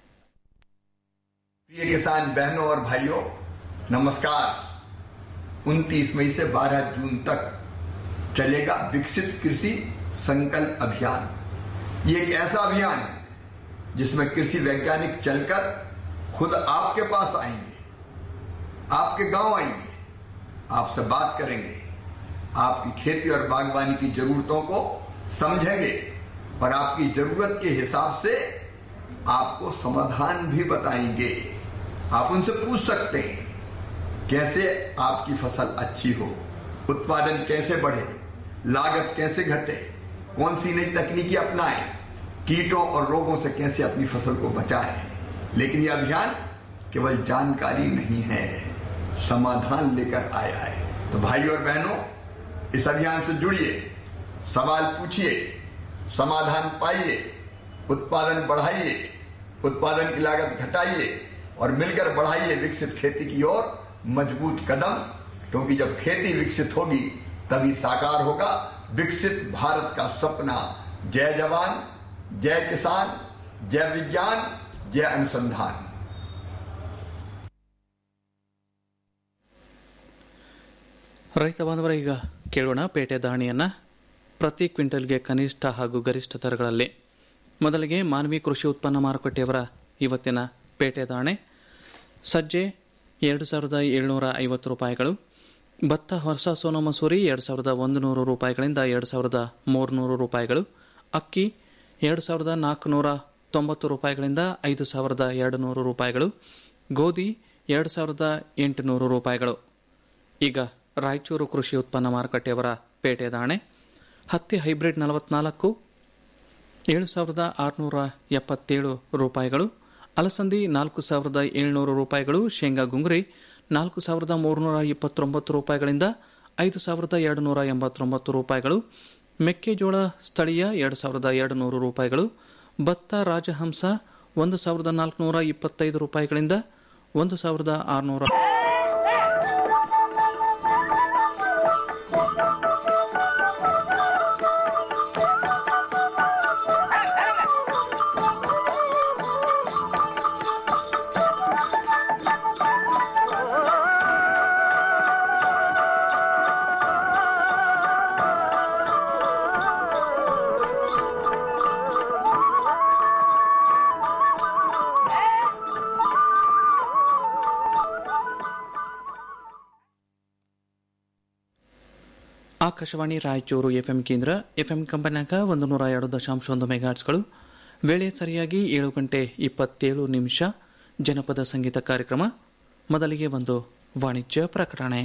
प्रिय किसान बहनों और भाइयों नमस्कार 29 मई से 12 जून तक चलेगा विकसित कृषि संकल्प अभियान ये एक ऐसा अभियान है जिसमें कृषि वैज्ञानिक चलकर खुद आपके पास आएंगे आपके गांव आएंगे आपसे बात करेंगे आपकी खेती और बागवानी की जरूरतों को समझेंगे और आपकी जरूरत के हिसाब से आपको समाधान भी बताएंगे आप उनसे पूछ सकते हैं कैसे आपकी फसल अच्छी हो उत्पादन कैसे बढ़े लागत कैसे घटे कौन सी नई तकनीकी अपनाएं कीटों और रोगों से कैसे अपनी फसल को बचाएं लेकिन यह अभियान केवल जानकारी नहीं है समाधान लेकर आया है तो भाई और बहनों इस अभियान से जुड़िए सवाल पूछिए समाधान पाइए उत्पादन बढ़ाइए उत्पादन की लागत घटाइए और मिलकर बढ़ाइए विकसित खेती की ओर मजबूत कदम क्योंकि जब खेती विकसित होगी तभी साकार होगा विकसित भारत का सपना जय जवान जय किसान जय विज्ञान जय अनुसंधान ರೈತ ಬಾಂಧವರ ಈಗ ಕೇಳೋಣ ಪೇಟೆ ದಾಣಿಯನ್ನ ಪ್ರತಿ ಕ್ವಿಂಟಲ್ಗೆ ಕನಿಷ್ಠ ಹಾಗೂ ಗರಿಷ್ಠ ದರಗಳಲ್ಲಿ ಮೊದಲಿಗೆ ಮಾನವಿ ಕೃಷಿ ಉತ್ಪನ್ನ ಮಾರುಕಟ್ಟೆಯವರ ಇವತ್ತಿನ ಪೇಟೆ ದಾಣೆ ಸಜ್ಜೆ ಎರಡು ಸಾವಿರದ ಏಳ್ನೂರ ಐವತ್ತು ರೂಪಾಯಿಗಳು ಭತ್ತ ಹೊಸ ಸೋನಾ ಮಸೂರಿ ಎರಡು ಸಾವಿರದ ಒಂದು ನೂರು ರೂಪಾಯಿಗಳಿಂದ ಎರಡು ಸಾವಿರದ ಮೂರುನೂರು ರೂಪಾಯಿಗಳು ಅಕ್ಕಿ ಎರಡು ಸಾವಿರದ ನಾಲ್ಕುನೂರ ತೊಂಬತ್ತು ರೂಪಾಯಿಗಳಿಂದ ಐದು ಸಾವಿರದ ಎರಡು ನೂರು ರೂಪಾಯಿಗಳು ಗೋಧಿ ಎರಡು ಸಾವಿರದ ಎಂಟುನೂರು ರೂಪಾಯಿಗಳು ಈಗ ರಾಯಚೂರು ಕೃಷಿ ಉತ್ಪನ್ನ ಮಾರುಕಟ್ಟೆಯವರ ಪೇಟೆ ದಾಣೆ ಹತ್ತಿ ಹೈಬ್ರಿಡ್ ನಲವತ್ನಾಲ್ಕು ಏಳು ಸಾವಿರದ ಆರುನೂರ ಎಪ್ಪತ್ತೇಳು ರೂಪಾಯಿಗಳು ಅಲಸಂದಿ ನಾಲ್ಕು ಸಾವಿರದ ಏಳ್ನೂರು ರೂಪಾಯಿಗಳು ಶೇಂಗಾ ಗುಂಗುರಿ ನಾಲ್ಕು ಸಾವಿರದ ಮೂರುನೂರ ಇಪ್ಪತ್ತೊಂಬತ್ತು ರೂಪಾಯಿಗಳಿಂದ ಐದು ಸಾವಿರದ ಎರಡು ನೂರ ಎಂಬತ್ತೊಂಬತ್ತು ರೂಪಾಯಿಗಳು ಮೆಕ್ಕೆಜೋಳ ಸ್ಥಳೀಯ ಎರಡು ಸಾವಿರದ ಎರಡು ನೂರು ರೂಪಾಯಿಗಳು ಭತ್ತ ರಾಜಹಂಸ ಒಂದು ಸಾವಿರದ ನಾಲ್ಕುನೂರ ಇಪ್ಪತ್ತೈದು ರೂಪಾಯಿಗಳಿಂದ ಒಂದು ಸಾವಿರದ ಆರುನೂರ ಆಕಾಶವಾಣಿ ರಾಯಚೂರು ಎಫ್ಎಂ ಕೇಂದ್ರ ಎಫ್ಎಂ ಕಂಪನ್ಯಾಗ ಒಂದು ನೂರ ಎರಡು ದಶಾಂಶ ಒಂದು ಮೆಗಾಟ್ಸ್ಗಳು ವೇಳೆ ಸರಿಯಾಗಿ ಏಳು ಗಂಟೆ ಇಪ್ಪತ್ತೇಳು ನಿಮಿಷ ಜನಪದ ಸಂಗೀತ ಕಾರ್ಯಕ್ರಮ ಮೊದಲಿಗೆ ಒಂದು ವಾಣಿಜ್ಯ ಪ್ರಕಟಣೆ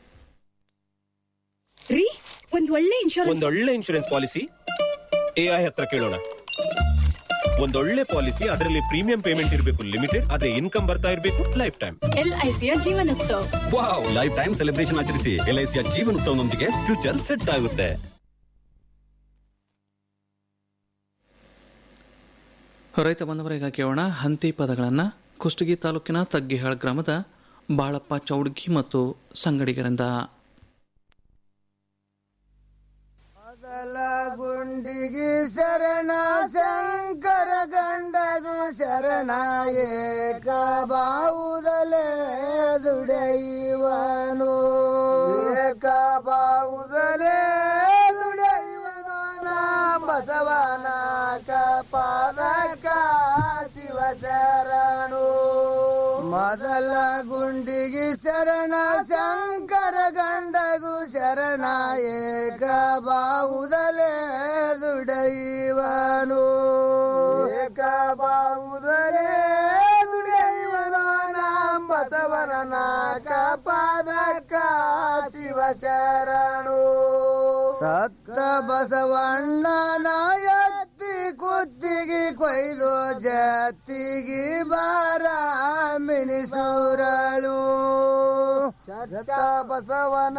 ರೀ ಒಂದ್ ಒಳ್ಳೆ ಇನ್ಶೂರೆನ್ಸ್ ಒಂದೊಳ್ಳೆ ಇನ್ಶೂರೆನ್ಸ್ ಪಾಲಿಸಿ ಎಐ ಹತ್ರ ಕೇಳೋಣ ಒಂದೊಳ್ಳೆ ಪಾಲಿಸಿ ಅದರಲ್ಲಿ ಪ್ರೀಮಿಯಂ ಪೇಮೆಂಟ್ ಇರಬೇಕು ಲಿಮಿಟೆಡ್ ಆದ್ರೆ ಇನ್ಕಮ್ ಬರ್ತಾ ಇರಬೇಕು ಲೈಫ್ ಟೈಮ್ ಎಲ್ಐಸಿಯ Jeevan Utsav wow life time celebration ಆಚರಿಸಿ ಎಲ್ಐಸಿಯ ಜೀವನೋತ್ಸವನೊಂದಿಗೆ ಫ್ಯೂಚರ್ ಸೆಟ್ ಆಗುತ್ತೆ ರೈತ ಬಂದವರೀಗ ಕೇಳೋಣ ಹಂತಿ ಪದಗಳನ್ನು ಕುಷ್ಟಗಿ ತಾಲೂಕಿನ ತಗ್ಗಿಹಾಳ್ ಗ್ರಾಮದ ಬಾಳಪ್ಪ ಚೌಡ್ಗಿ ಮತ್ತು ಸಂಗಡಿಗರಿಂದ ಗುಂಡಿಗಿ ಶರಣ ಶಂಕರ ಗಂಡಗು ಶರಣ ಏಕ ಬಾವುದಲೇ ದುಡೈವನು ಏಕ ಬಾವುದಲೇ ದುಡೈವನು ನಾ ಬಸವನ ಕಪಾದಕ ಶಿವ ಶರಣು ಮೊದಲ ಗುಂಡಿಗಿ ಶರಣ ಶಂಕರ ಗಂಡಗು ಶರಣ ಏಕ ಬಾವುದಲೇ ದುಡೈವನು ಏಕ ಬಾವುದಲೇ ದುಡೈವನು ನಾಂ ಬಸವನ ನಾಕ ಪಾದಕ ಶಿವ ಶರಣು ಸತ್ತ ಬಸವಣ್ಣ ನಾಯತ್ತಿ ಕುತ್ತಿಗೆ ಕೊಯ್ದು ಜತ್ತಿಗೆ ಬಾರ ಮಿನಿಸೂರಳು ಸತ್ತ ಬಸವನ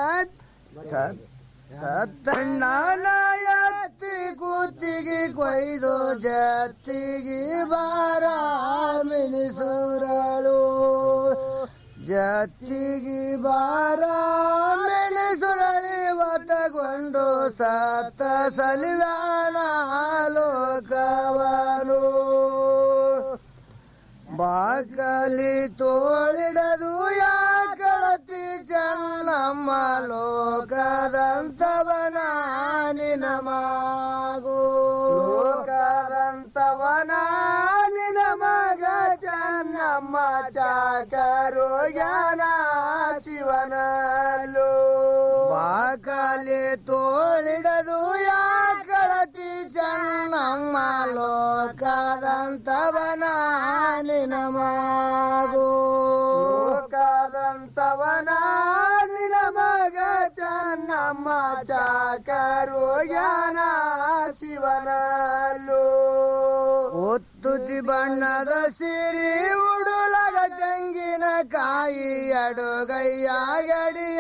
ಸತ್ತಣ್ಣ ನಾಯತ್ತಿ ಕುತ್ತಿಗೆ ಕೊಯ್ದು ಜತ್ತಿಗೆ ಬಾರ ಮಿನಿಸೂರಳು ಜತ್ತಿಗೆ ಬಾರ ಮೆಣಸುರಳಿ ಒತ್ತಗೊಂಡು ಸತ್ತ ಸಲಿದಾನ ಲೋಕವನು ಬಾಕಲಿ ತೋಳಿಡದು ಯಾಕಳತಿ ಚೆನ್ನಮ್ಮ ಲೋಕದಂತವನ ನಿನ ಮಾಗು ಲೋಕದಂತವನ ನಿನ ಮಗ ಚೆನ್ನಮ್ಮ ಚಾಕರು ಯಾನ ಶಿವನಲ್ಲು ಬಾಕಲಿ ತೋಳಿಡದು ಯಾಕಳತಿ ಚೆನ್ನಮ್ಮ ಲೋಕದಂತವನ ನಿನ ಮಾಗು ಲೋಕದಂತವನ ನಿನ ಮಗ ಚೆನ್ನಮ್ಮ ಚಾಕರು ಯಾನ ಶಿವನಲ್ಲು ಒತ್ತುತಿ ಬಣ್ಣದ ಸಿರಿ ಉಡುಲಗ ತೆಂಗಿನ ಕಾಯಿ ಅಡುಗಯ್ಯ ಗಡಿಯ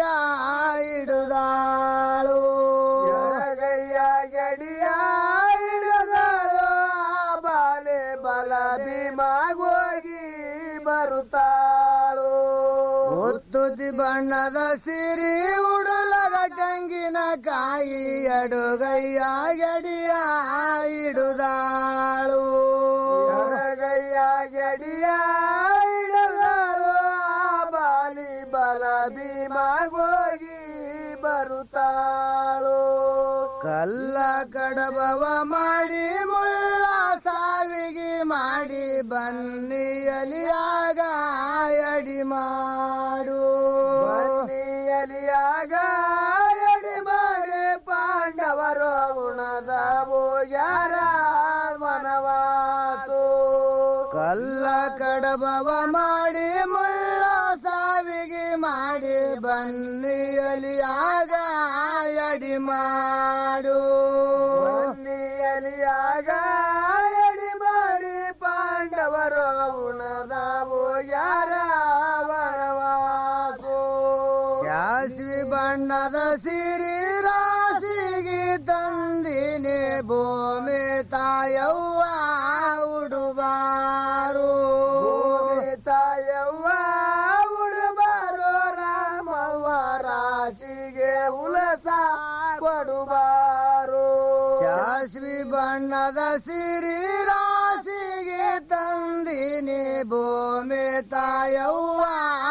ಇಡುದಾಳು ಎಡಗಯ್ಯ ಗಡಿಯ ಇಡುದಾಳು ಆ ಬಾಲೆ ಬಲ ಭೀಮಾಗೋಗಿ ಬರುತ್ತಾಳು ಒತ್ತುತಿ ಬಣ್ಣದ ಸಿರಿ ಉಡುಲಗ ತೆಂಗಿನ ಕಾಯಿ ಅಡುಗಯ್ಯ ಗಡಿಯ ಇಡುದಾಳು ಎಡಗಯ್ಯ ಗಡಿಯ ಇಡುದಾಳು ಆ ಬಾಲಿ ಬಲ ಭೀಮಾಗೋಗಿ ಬರುತ್ತಾಳು ಕಲ್ಲ ಕಡಬವ ಮಾಡಿ ಮುಳ್ಳ ಸಾವಿಗೆ ಮಾಡಿ ಬನ್ನಿಯಲಿಯಾಗ ಎಡಿ ಮಾಡು ಬನ್ನಿಯಲಿಯಾಗ ಎಡಿ ಮಾಡಿ ಪಾಂಡವರು ಉಣದ ಯಾರ ವನವಾಸು ಕಲ್ಲ ಕಡಬವ ಮಾಡಿ ಮುಳ್ಳ ಸಾವಿಗೆ ಮಾಡಿ ಬನ್ನಿಯಲಿಯಾಗ ಎಡಿ ಮಾಡು ಬನ್ನಿಯಲಿಯಾಗ ಎಡಿ ಮಾಡಿ ಪಾಂಡವರು ಉಣ ಬಣ್ಣದ ಸಿರಿ ರಾಶಿಗೆ ತಂದಿನಿ ಭೂಮಿ ತಾಯವ್ವ ಉಡುಬಾರು ತಾಯವ್ವ ಉಡುಬಾರು ರಾಮವ್ವ ರಾಶಿಗೆ ಉಲಸ ಕೊಡುಬಾರು ಶಾಸ್ವಿ ಬಣ್ಣದ ಸಿರಿ ರಾಶಿಗೆ ತಂದಿನಿ ಭೂಮಿ ತಾಯವ್ವ